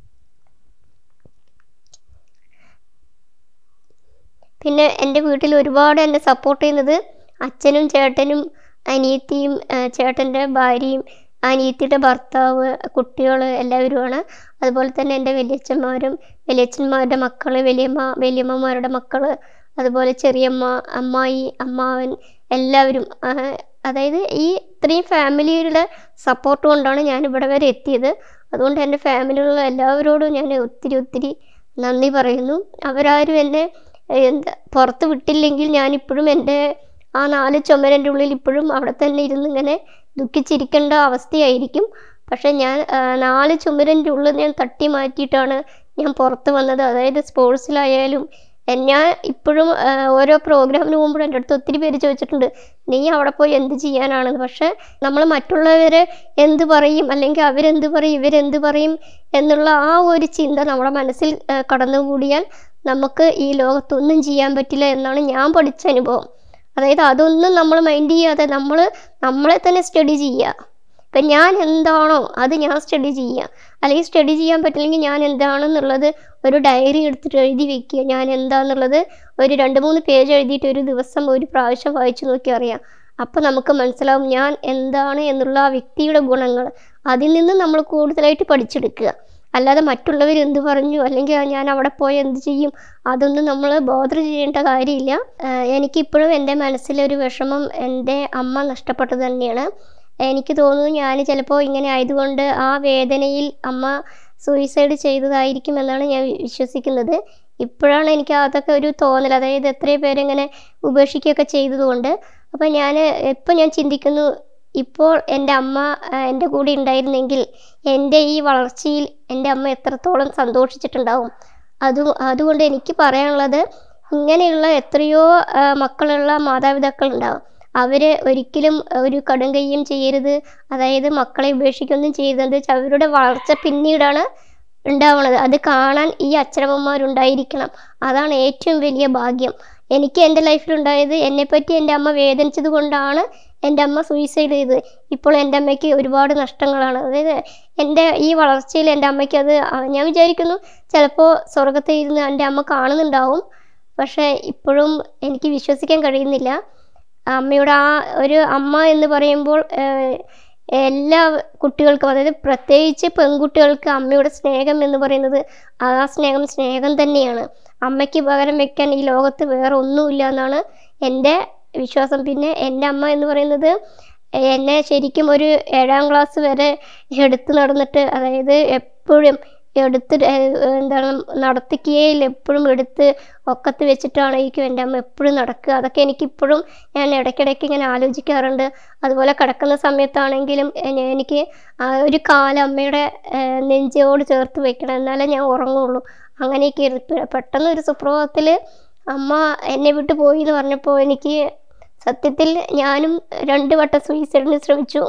പിന്നെ എൻ്റെ വീട്ടിൽ ഒരുപാട് എന്നെ സപ്പോർട്ട് ചെയ്യുന്നത് അച്ഛനും ചേട്ടനും അനിയത്തിയും ചേട്ടൻ്റെ ഭാര്യയും അനിയത്തിയുടെ ഭർത്താവ് കുട്ടികൾ എല്ലാവരുമാണ് അതുപോലെ തന്നെ എൻ്റെ വലിയച്ഛന്മാരും വലിയച്ഛന്മാരുടെ മക്കൾ വലിയമ്മ വലിയമ്മമാരുടെ മക്കൾ അതുപോലെ ചെറിയമ്മ അമ്മായി അമ്മാവൻ എല്ലാവരും ആ, അതായത് ഈ ഇത്രയും ഫാമിലിയുടെ സപ്പോർട്ട് കൊണ്ടാണ് ഞാൻ ഇവിടെ വരെ എത്തിയത് അതുകൊണ്ട് എൻ്റെ ഫാമിലിയിലുള്ള എല്ലാവരോടും ഞാൻ ഒത്തിരി ഒത്തിരി നന്ദി പറയുന്നു അവരാരും എന്നെ എന്താ പുറത്ത് വിട്ടില്ലെങ്കിൽ ഞാനിപ്പോഴും എൻ്റെ ആ നാല് ചുമരൻ്റെ ഉള്ളിൽ ഇപ്പോഴും അവിടെ തന്നെ ഇരുന്ന് ഇങ്ങനെ ദുഃഖിച്ചിരിക്കേണ്ട അവസ്ഥയായിരിക്കും പക്ഷേ ഞാൻ ആ, നാല് ചുമരൻ്റെ ഉള്ളിൽ ഞാൻ തട്ടി മാറ്റിയിട്ടാണ് ഞാൻ പുറത്ത് വന്നത് അതായത് സ്പോർട്സിലായാലും എ- ഞാൻ ഇപ്പോഴും ആ, ഓരോ പ്രോഗ്രാമിന് പോകുമ്പോഴും എൻ്റെ അടുത്ത് ഒത്തിരി പേര് ചോദിച്ചിട്ടുണ്ട് നീ അവിടെ പോയി എന്ത് ചെയ്യാനാണെന്ന് പക്ഷേ നമ്മൾ മറ്റുള്ളവരെ എന്ത് പറയും അല്ലെങ്കിൽ അവരെന്ത് പറയും ഇവരെന്ത് പറയും എന്നുള്ള ആ ഒരു ചിന്ത നമ്മുടെ മനസ്സിൽ ആ, കടന്നുകൂടിയാൽ നമുക്ക് ഈ ലോകത്തൊന്നും ചെയ്യാൻ പറ്റില്ല എന്നാണ് ഞാൻ പഠിച്ച അനുഭവം അതായത് അതൊന്നും നമ്മൾ മൈൻഡ് ചെയ്യാതെ നമ്മൾ നമ്മളെ തന്നെ സ്റ്റഡി ചെയ്യുക ഇപ്പം ഞാൻ എന്താണോ അത് ഞാൻ സ്റ്റഡി ചെയ്യുക അല്ലെങ്കിൽ സ്റ്റഡി ചെയ്യാൻ പറ്റില്ലെങ്കിൽ ഞാൻ എന്താണെന്നുള്ളത് ഒരു ഡയറി എടുത്തിട്ട് എഴുതി വെക്കുക ഞാൻ എന്താണെന്നുള്ളത് ഒരു രണ്ട് മൂന്ന് പേജ് എഴുതിയിട്ട് ഒരു ദിവസം ഒരു പ്രാവശ്യം വായിച്ചു നോക്കി അറിയാം അപ്പോൾ നമുക്ക് മനസ്സിലാവും ഞാൻ എന്താണ് എന്നുള്ള ആ വ്യക്തിയുടെ ഗുണങ്ങൾ അതിൽ നിന്ന് നമ്മൾ കൂടുതലായിട്ട് പഠിച്ചെടുക്കുക അല്ലാതെ മറ്റുള്ളവർ എന്ത് പറഞ്ഞു അല്ലെങ്കിൽ ആ ഞാൻ അവിടെ പോയി എന്ത് ചെയ്യും അതൊന്നും നമ്മൾ ബോധർ ചെയ്യേണ്ട കാര്യമില്ല ആഹ് എനിക്കിപ്പോഴും എൻ്റെ മനസ്സിലൊരു വിഷമം എൻ്റെ അമ്മ നഷ്ടപ്പെട്ടത് തന്നെയാണ് എനിക്ക് തോന്നുന്നു ഞാൻ ചിലപ്പോൾ ഇങ്ങനെ ആയതുകൊണ്ട് ആ വേദനയിൽ അമ്മ സൂയിസൈഡ് ചെയ്തതായിരിക്കും എന്നാണ് ഞാൻ വിശ്വസിക്കുന്നത് ഇപ്പോഴാണ് എനിക്ക് അതൊക്കെ ഒരു തോന്നൽ അതായത് എത്രയോ പേരിങ്ങനെ ഉപേക്ഷിക്കുകയൊക്കെ ചെയ്തതുകൊണ്ട് അപ്പോൾ ഞാൻ ഇപ്പം ഞാൻ ചിന്തിക്കുന്നു ഇപ്പോൾ എൻ്റെ അമ്മ ആ, എൻ്റെ കൂടെ ഉണ്ടായിരുന്നെങ്കിൽ എൻ്റെ ഈ വളർച്ചയിൽ എൻ്റെ അമ്മ എത്രത്തോളം സന്തോഷിച്ചിട്ടുണ്ടാവും അത് അതുകൊണ്ട് എനിക്ക് പറയാനുള്ളത് ഇങ്ങനെയുള്ള എത്രയോ ആ, മക്കളുള്ള മാതാപിതാക്കൾ ഉണ്ടാവും അവർ ഒരിക്കലും ഒരു കടുങ്കയ്യും ചെയ്യരുത് അതായത് മക്കളെ ഉപേക്ഷിക്കൊന്നും ചെയ്യരുത് എന്താ വെച്ചാൽ അവരുടെ വളർച്ച പിന്നീടാണ് ഉണ്ടാവുന്നത് അത് കാണാൻ ഈ അച്ഛനമ്മമാരുണ്ടായിരിക്കണം അതാണ് ഏറ്റവും വലിയ ഭാഗ്യം എനിക്ക് എൻ്റെ ലൈഫിലുണ്ടായത് എന്നെപ്പറ്റി എൻ്റെ അമ്മ വേദനിച്ചത് കൊണ്ടാണ് എൻ്റെ അമ്മ സൂയിസൈഡ് ചെയ്തത് ഇപ്പോൾ എൻ്റെ അമ്മയ്ക്ക് ഒരുപാട് നഷ്ടങ്ങളാണ് അതായത് എൻ്റെ ഈ വളർച്ചയിൽ എൻ്റെ അമ്മയ്ക്ക് അത് ആ, ഞാൻ വിചാരിക്കുന്നു ചിലപ്പോൾ സ്വർഗത്തിൽ ഇരുന്ന് എൻ്റെ അമ്മ കാണുന്നുണ്ടാവും പക്ഷേ ഇപ്പോഴും എനിക്ക് വിശ്വസിക്കാൻ കഴിയുന്നില്ല അമ്മയുടെ ആ ഒരു അമ്മ എന്ന് പറയുമ്പോൾ ഏഹ്, എല്ലാ കുട്ടികൾക്കും അതായത് പ്രത്യേകിച്ച് പെൺകുട്ടികൾക്ക് അമ്മയുടെ സ്നേഹം എന്ന് പറയുന്നത് ആ സ്നേഹം സ്നേഹം തന്നെയാണ് അമ്മയ്ക്ക് പകരം വെക്കാൻ ഈ ലോകത്ത് വേറെ ഒന്നുമില്ല എന്നാണ് എൻ്റെ വിശ്വാസം പിന്നെ എൻ്റെ അമ്മ എന്ന് പറയുന്നത് എന്നെ ശരിക്കും ഒരു ഏഴാം ക്ലാസ് വരെ എടുത്ത് നടന്നിട്ട് അതായത് എപ്പോഴും എടുത്ത് ഏഹ് എന്താണ് നടത്തിക്കുകയില്ല എപ്പോഴും എടുത്ത് ഒക്കത്ത് വെച്ചിട്ടായിരിക്കും എൻ്റെ അമ്മ എപ്പോഴും നടക്കുക അതൊക്കെ എനിക്കിപ്പോഴും ഞാൻ ഇടയ്ക്കിടയ്ക്ക് ഇങ്ങനെ ആലോചിക്കാറുണ്ട് അതുപോലെ കിടക്കുന്ന സമയത്താണെങ്കിലും എ- എനിക്ക് ആ ഒരു കാലം അമ്മയുടെ ഏഹ് നെഞ്ചോട് ചേർത്ത് വെക്കണം എന്നാലേ ഞാൻ ഉറങ്ങുള്ളൂ അങ്ങനെയൊക്കെ ഇരിപ്പ് പെട്ടെന്ന് ഒരു സുപ്രഭാതത്തിൽ അമ്മ എന്നെ വിട്ട് പോയി എന്ന് പറഞ്ഞപ്പോൾ എനിക്ക് സത്യത്തിൽ ഞാനും രണ്ട് വട്ടം സൂയിസൈഡിന് ശ്രമിച്ചു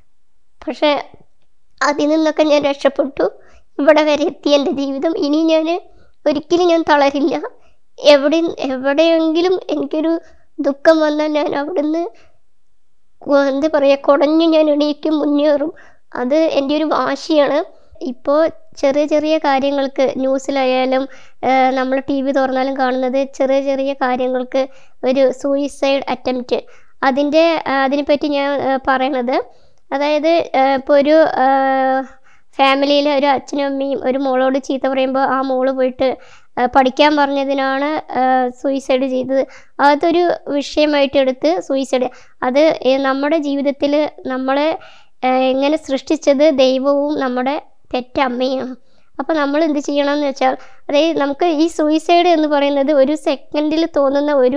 പക്ഷേ അതിൽ നിന്നൊക്കെ ഞാൻ രക്ഷപ്പെട്ടു ഇവിടെ വരെ എത്തി എൻ്റെ ജീവിതം ഇനി ഞാൻ ഒരിക്കലും ഞാൻ തളരില്ല എവിടെ എവിടെയെങ്കിലും എനിക്കൊരു ദുഃഖം വന്നാൽ ഞാൻ അവിടുന്ന് കൊ- എന്താ പറയുക കുടഞ്ഞു ഞാൻ എണീക്കും മുന്നേറും അത് എൻ്റെ ഒരു വാശിയാണ് ഇപ്പോൾ ചെറിയ ചെറിയ കാര്യങ്ങൾക്ക് ന്യൂസിലായാലും നമ്മൾ ടി വി തുറന്നാലും കാണുന്നത് ചെറിയ ചെറിയ കാര്യങ്ങൾക്ക് ഒരു സൂയിസൈഡ് അറ്റംപ്റ്റ് അതിൻ്റെ ആ, അതിനെപ്പറ്റി ഞാൻ ആ, പറയണത് അതായത് ഇപ്പോൾ ഒരു ഫാമിലിയിൽ ഒരു അച്ഛനും അമ്മയും ഒരു മോളോട് ചീത്ത പറയുമ്പോൾ ആ മോള് പോയിട്ട് ആ, പഠിക്കാൻ പറഞ്ഞതിനാണ് സൂയിസൈഡ് ചെയ്തത് അതൊരു വിഷയമായിട്ട് എടുത്ത് സൂയിസൈഡ് അത് ഏ, നമ്മുടെ ജീവിതത്തിൽ നമ്മളെ ആ, എങ്ങനെ സൃഷ്ടിച്ചത് ദൈവവും നമ്മുടെ പെറ്റമ്മയാണ് അപ്പോൾ നമ്മൾ എന്ത് ചെയ്യണം എന്ന് വെച്ചാൽ അതായത് നമുക്ക് ഈ സൂയിസൈഡ് എന്ന് പറയുന്നത് ഒരു സെക്കൻഡിൽ തോന്നുന്ന ഒരു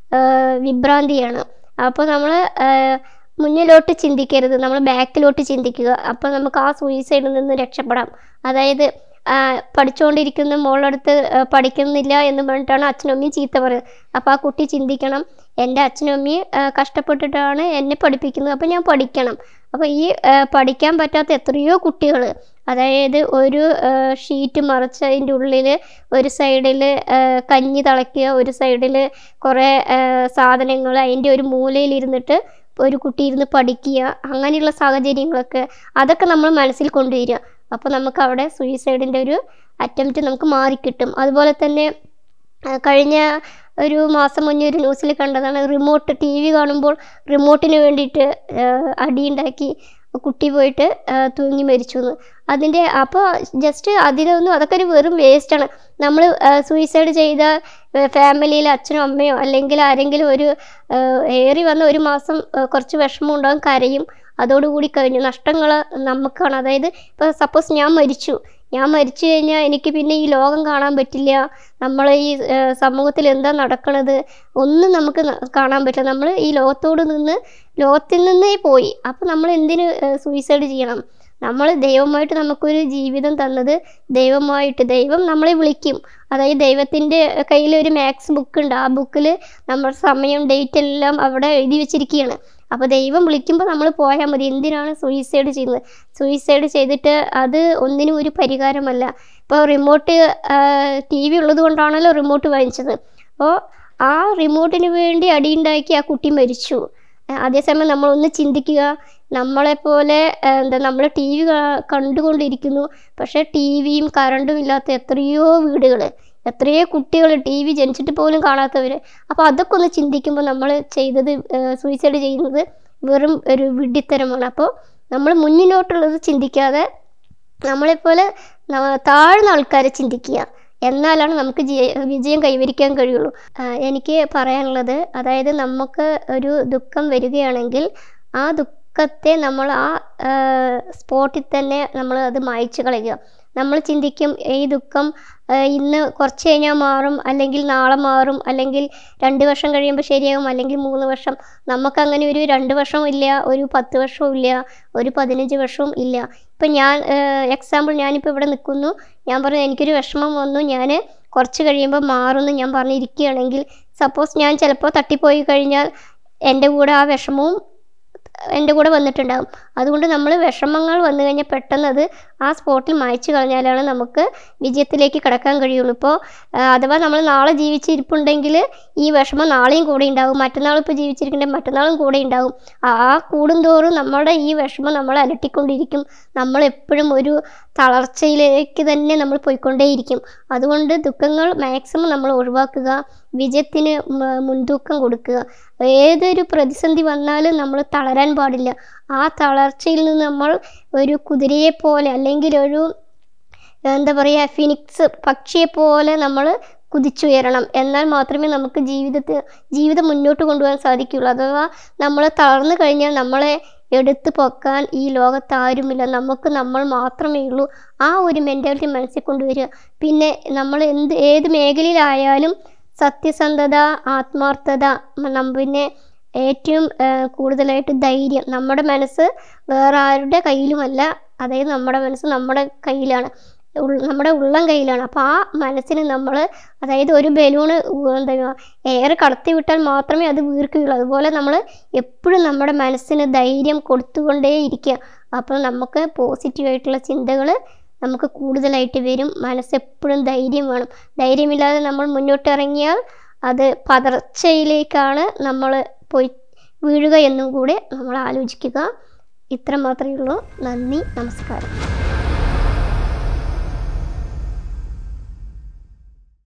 ആ, വിഭ്രാന്തിയാണ് അപ്പോൾ നമ്മൾ മുന്നിലോട്ട് ചിന്തിക്കരുത് നമ്മൾ ബാക്കിലോട്ട് ചിന്തിക്കുക അപ്പോൾ നമുക്ക് ആ സൂയിസൈഡിൽ നിന്ന് രക്ഷപ്പെടാം അതായത് ആ, പഠിച്ചുകൊണ്ടിരിക്കുന്ന മോളടുത്ത് ആ, പഠിക്കുന്നില്ല എന്ന് പറഞ്ഞിട്ടാണ് അച്ഛനും അമ്മയും ചീത്ത പറയുന്നത് അപ്പോൾ ആ കുട്ടി ചിന്തിക്കണം എൻ്റെ അച്ഛനും അമ്മയും ആ, കഷ്ടപ്പെട്ടിട്ടാണ് എന്നെ പഠിപ്പിക്കുന്നത് അപ്പോൾ ഞാൻ പഠിക്കണം അപ്പോൾ ഈ ആ, പഠിക്കാൻ പറ്റാത്ത എത്രയോ കുട്ടികൾ അതായത് ഒരു ആ, ഷീറ്റ് മറച്ചതിൻ്റെ ഉള്ളിൽ ഒരു സൈഡിൽ കഞ്ഞി തിളയ്ക്കുക ഒരു സൈഡിൽ കുറേ സാധനങ്ങൾ അതിൻ്റെ ഒരു മൂലയിൽ ഇരുന്നിട്ട് ഒരു കുട്ടി ഇരുന്ന് പഠിക്കുക അങ്ങനെയുള്ള സാഹചര്യങ്ങളൊക്കെ അതൊക്കെ നമ്മൾ മനസ്സിൽ കൊണ്ടുവരിക അപ്പോൾ നമുക്ക് അവിടെ സൂയിസൈഡിൻ്റെ ഒരു അറ്റംപ്റ്റ് നമുക്ക് മാറിക്കിട്ടും അതുപോലെ തന്നെ ആ, കഴിഞ്ഞ ഒരു മാസം മുന്നേ ഒരു ന്യൂസിൽ കണ്ടതാണ് റിമോട്ട് ടി വി കാണുമ്പോൾ റിമോട്ടിന് വേണ്ടിയിട്ട് ആ, അടിയുണ്ടാക്കി കുട്ടി പോയിട്ട് ആ, തൂങ്ങി മരിച്ചു എന്ന് അതിൻ്റെ അപ്പോൾ ജസ്റ്റ് അതിലൊന്നും അതൊക്കെ ഒരു വെറും വേസ്റ്റാണ് നമ്മൾ സൂയിസൈഡ് ചെയ്ത ഫാമിലിയിൽ അച്ഛനോ അമ്മയോ അല്ലെങ്കിൽ ആരെങ്കിലും ഒരു ആ, ഏറി വന്ന ഒരു മാസം ആ, കുറച്ച് വിഷമം ഉണ്ടാകും കരയും അതോടുകൂടി കഴിഞ്ഞു നഷ്ടങ്ങൾ നമുക്കാണ് അതായത് ഇപ്പോൾ സപ്പോസ് ഞാൻ മരിച്ചു ഞാൻ മരിച്ചു കഴിഞ്ഞാൽ എനിക്ക് പിന്നെ ഈ ലോകം കാണാൻ പറ്റില്ല നമ്മൾ ഈ ആ, സമൂഹത്തിൽ എന്താ നടക്കണത് ഒന്നും നമുക്ക് ന- കാണാൻ പറ്റില്ല നമ്മൾ ഈ ലോകത്തോട് നിന്ന് ലോകത്തിൽ നിന്നേ പോയി അപ്പോൾ നമ്മൾ എന്തിന് സൂയിസൈഡ് ചെയ്യണം നമ്മൾ ദൈവമായിട്ട് നമുക്കൊരു ജീവിതം തന്നത് ദൈവമായിട്ട് ദൈവം നമ്മളെ വിളിക്കും അതായത് ദൈവത്തിൻ്റെ കയ്യിൽ ഒരു മാത്സ് ബുക്ക് ഉണ്ട് ആ ബുക്കിൽ നമ്മുടെ സമയം ഡേറ്റ് എല്ലാം അവിടെ എഴുതി വെച്ചിരിക്കുകയാണ് അപ്പോൾ ദൈവം വിളിക്കുമ്പോൾ നമ്മൾ പോയാൽ മതി എന്തിനാണ് സൂയിസൈഡ് ചെയ്യുന്നത് സൂയിസൈഡ് ചെയ്തിട്ട് അത് ഒന്നിനും ഒരു പരിഹാരമല്ല ഇപ്പോൾ റിമോട്ട് ടി വി ഉള്ളത് കൊണ്ടാണല്ലോ റിമോട്ട് വാങ്ങിച്ചത് അപ്പോൾ ആ റിമോട്ടിന് വേണ്ടി അടിയുണ്ടാക്കി ആ കുട്ടി മരിച്ചു ആ, അതേസമയം നമ്മളൊന്ന് ചിന്തിക്കുക നമ്മളെപ്പോലെ ആ, എന്താ നമ്മൾ ടി വി കണ്ടുകൊണ്ടിരിക്കുന്നു പക്ഷേ ടി വിയും കറണ്ടും ഇല്ലാത്ത എത്രയോ വീടുകൾ എത്രയോ കുട്ടികൾ ടി വി ജനിച്ചിട്ട് പോലും കാണാത്തവർ അപ്പോൾ അതൊക്കെ ഒന്ന് ചിന്തിക്കുമ്പോൾ നമ്മൾ ചെയ്തത് സൂയിസൈഡ് ചെയ്യുന്നത് വെറും ഒരു വിഡ്ഢിത്തരമാണ് അപ്പോൾ നമ്മൾ മുന്നിലോട്ടുള്ളത് ചിന്തിക്കാതെ നമ്മളെപ്പോലെ ന- താഴ്ന്ന ആൾക്കാരെ ചിന്തിക്കുക എന്നാലാണ് നമുക്ക് ജയ- വിജയം കൈവരിക്കാൻ കഴിയുള്ളൂ ആ, എനിക്ക് പറയാനുള്ളത് അതായത് നമുക്ക് ഒരു ദുഃഖം വരികയാണെങ്കിൽ ആ ദുഃഖത്തെ നമ്മൾ ആ സ്പോട്ടിൽ തന്നെ നമ്മൾ അത് മായ്ച്ചു കളയുക നമ്മൾ ചിന്തിക്കും ഈ ദുഃഖം ആ, ഇന്ന് കുറച്ച് കഴിഞ്ഞാൽ മാറും അല്ലെങ്കിൽ നാളെ മാറും അല്ലെങ്കിൽ രണ്ട് വർഷം കഴിയുമ്പോൾ ശരിയാകും അല്ലെങ്കിൽ മൂന്ന് വർഷം നമുക്കങ്ങനെ ഒരു രണ്ട് വർഷവും ഇല്ല ഒരു പത്ത് വർഷവും ഇല്ല ഒരു പതിനഞ്ച് വർഷവും ഇല്ല ഇപ്പം ഞാൻ എക്സാമ്പിൾ ഞാനിപ്പോൾ ഇവിടെ നിൽക്കുന്നു ഞാൻ പറഞ്ഞു എനിക്കൊരു വിഷമം വന്നു ഞാൻ കുറച്ച് കഴിയുമ്പോൾ മാറുമെന്ന് ഞാൻ പറഞ്ഞിരിക്കുകയാണെങ്കിൽ സപ്പോസ് ഞാൻ ചിലപ്പോൾ തട്ടിപ്പോയി കഴിഞ്ഞാൽ എൻ്റെ കൂടെ ആ വിഷമവും എൻ്റെ കൂടെ വന്നിട്ടുണ്ടാകും അതുകൊണ്ട് നമ്മൾ വിഷമങ്ങൾ വന്നു കഴിഞ്ഞാൽ പെട്ടെന്ന് അത് ആ സ്പോട്ടിൽ മായ്ച്ചു കളഞ്ഞാലാണ് നമുക്ക് വിജയത്തിലേക്ക് കടക്കാൻ കഴിയുള്ളൂ ഇപ്പോൾ അഥവാ നമ്മൾ നാളെ ജീവിച്ചിരിപ്പുണ്ടെങ്കിൽ ഈ വിഷമം നാളെയും കൂടെ ഉണ്ടാകും മറ്റന്നാൾ ഇപ്പോൾ ജീവിച്ചിരിക്കുന്നുണ്ടെങ്കിൽ മറ്റന്നാളും കൂടെ ഉണ്ടാകും ആ ആ കൂടുന്തോറും നമ്മുടെ ഈ വിഷമം നമ്മളെ അലട്ടിക്കൊണ്ടിരിക്കും നമ്മളെപ്പോഴും ഒരു തളർച്ചയിലേക്ക് തന്നെ നമ്മൾ പോയിക്കൊണ്ടേയിരിക്കും അതുകൊണ്ട് ദുഃഖങ്ങൾ മാക്സിമം നമ്മൾ ഒഴിവാക്കുക വിജയത്തിന് മ- മുൻതൂക്കം കൊടുക്കുക ഏതൊരു പ്രതിസന്ധി വന്നാലും നമ്മൾ തളരാൻ പാടില്ല ആ തളർച്ചയിൽ നിന്ന് നമ്മൾ ഒരു കുതിരയെ പോലെ അല്ലെങ്കിൽ ഒരു എന്താ പറയുക ഫിനിക്സ് പക്ഷിയെ പോലെ നമ്മൾ കുതിച്ചുയരണം എന്നാൽ മാത്രമേ നമുക്ക് ജീവിതത്തിൽ ജീവിതം മുന്നോട്ട് കൊണ്ടുപോകാൻ സാധിക്കുകയുള്ളൂ അഥവാ നമ്മൾ തളർന്നു കഴിഞ്ഞാൽ നമ്മളെ എടുത്തു പൊക്കാൻ ഈ ലോകത്ത് ആരുമില്ല നമുക്ക് നമ്മൾ മാത്രമേ ഉള്ളൂ ആ ഒരു മെൻറ്റാലിറ്റി മനസ്സിൽ കൊണ്ടുവരിക പിന്നെ നമ്മൾ എന്ത് ഏത് മേഖലയിലായാലും സത്യസന്ധത ആത്മാർത്ഥത നം പിന്നെ ഏറ്റവും ആ, കൂടുതലായിട്ട് ധൈര്യം നമ്മുടെ മനസ്സ് വേറെ ആരുടെ കയ്യിലുമല്ല അതായത് നമ്മുടെ മനസ്സ് നമ്മുടെ കയ്യിലാണ് ഉൾ- നമ്മുടെ ഉള്ളം കയ്യിലാണ് അപ്പോൾ ആ മനസ്സിന് നമ്മൾ അതായത് ഒരു ബലൂണ് എന്താ എയർ കടത്തി വിട്ടാൽ മാത്രമേ അത് വീർക്കുകയുള്ളൂ അതുപോലെ നമ്മൾ എപ്പോഴും നമ്മുടെ മനസ്സിന് ധൈര്യം കൊടുത്തുകൊണ്ടേ ഇരിക്കുക അപ്പോൾ നമുക്ക് പോസിറ്റീവായിട്ടുള്ള ചിന്തകൾ നമുക്ക് കൂടുതലായിട്ട് വരും മനസ്സെപ്പോഴും ധൈര്യം വേണം ധൈര്യമില്ലാതെ നമ്മൾ മുന്നോട്ട് ഇറങ്ങിയാൽ അത് പതർച്ചയിലേക്കാണ് നമ്മൾ പോയി വീഴുക എന്നും കൂടെ നമ്മൾ ആലോചിക്കുക ഇത്ര മാത്രമേ ഉള്ളൂ നന്ദി നമസ്കാരം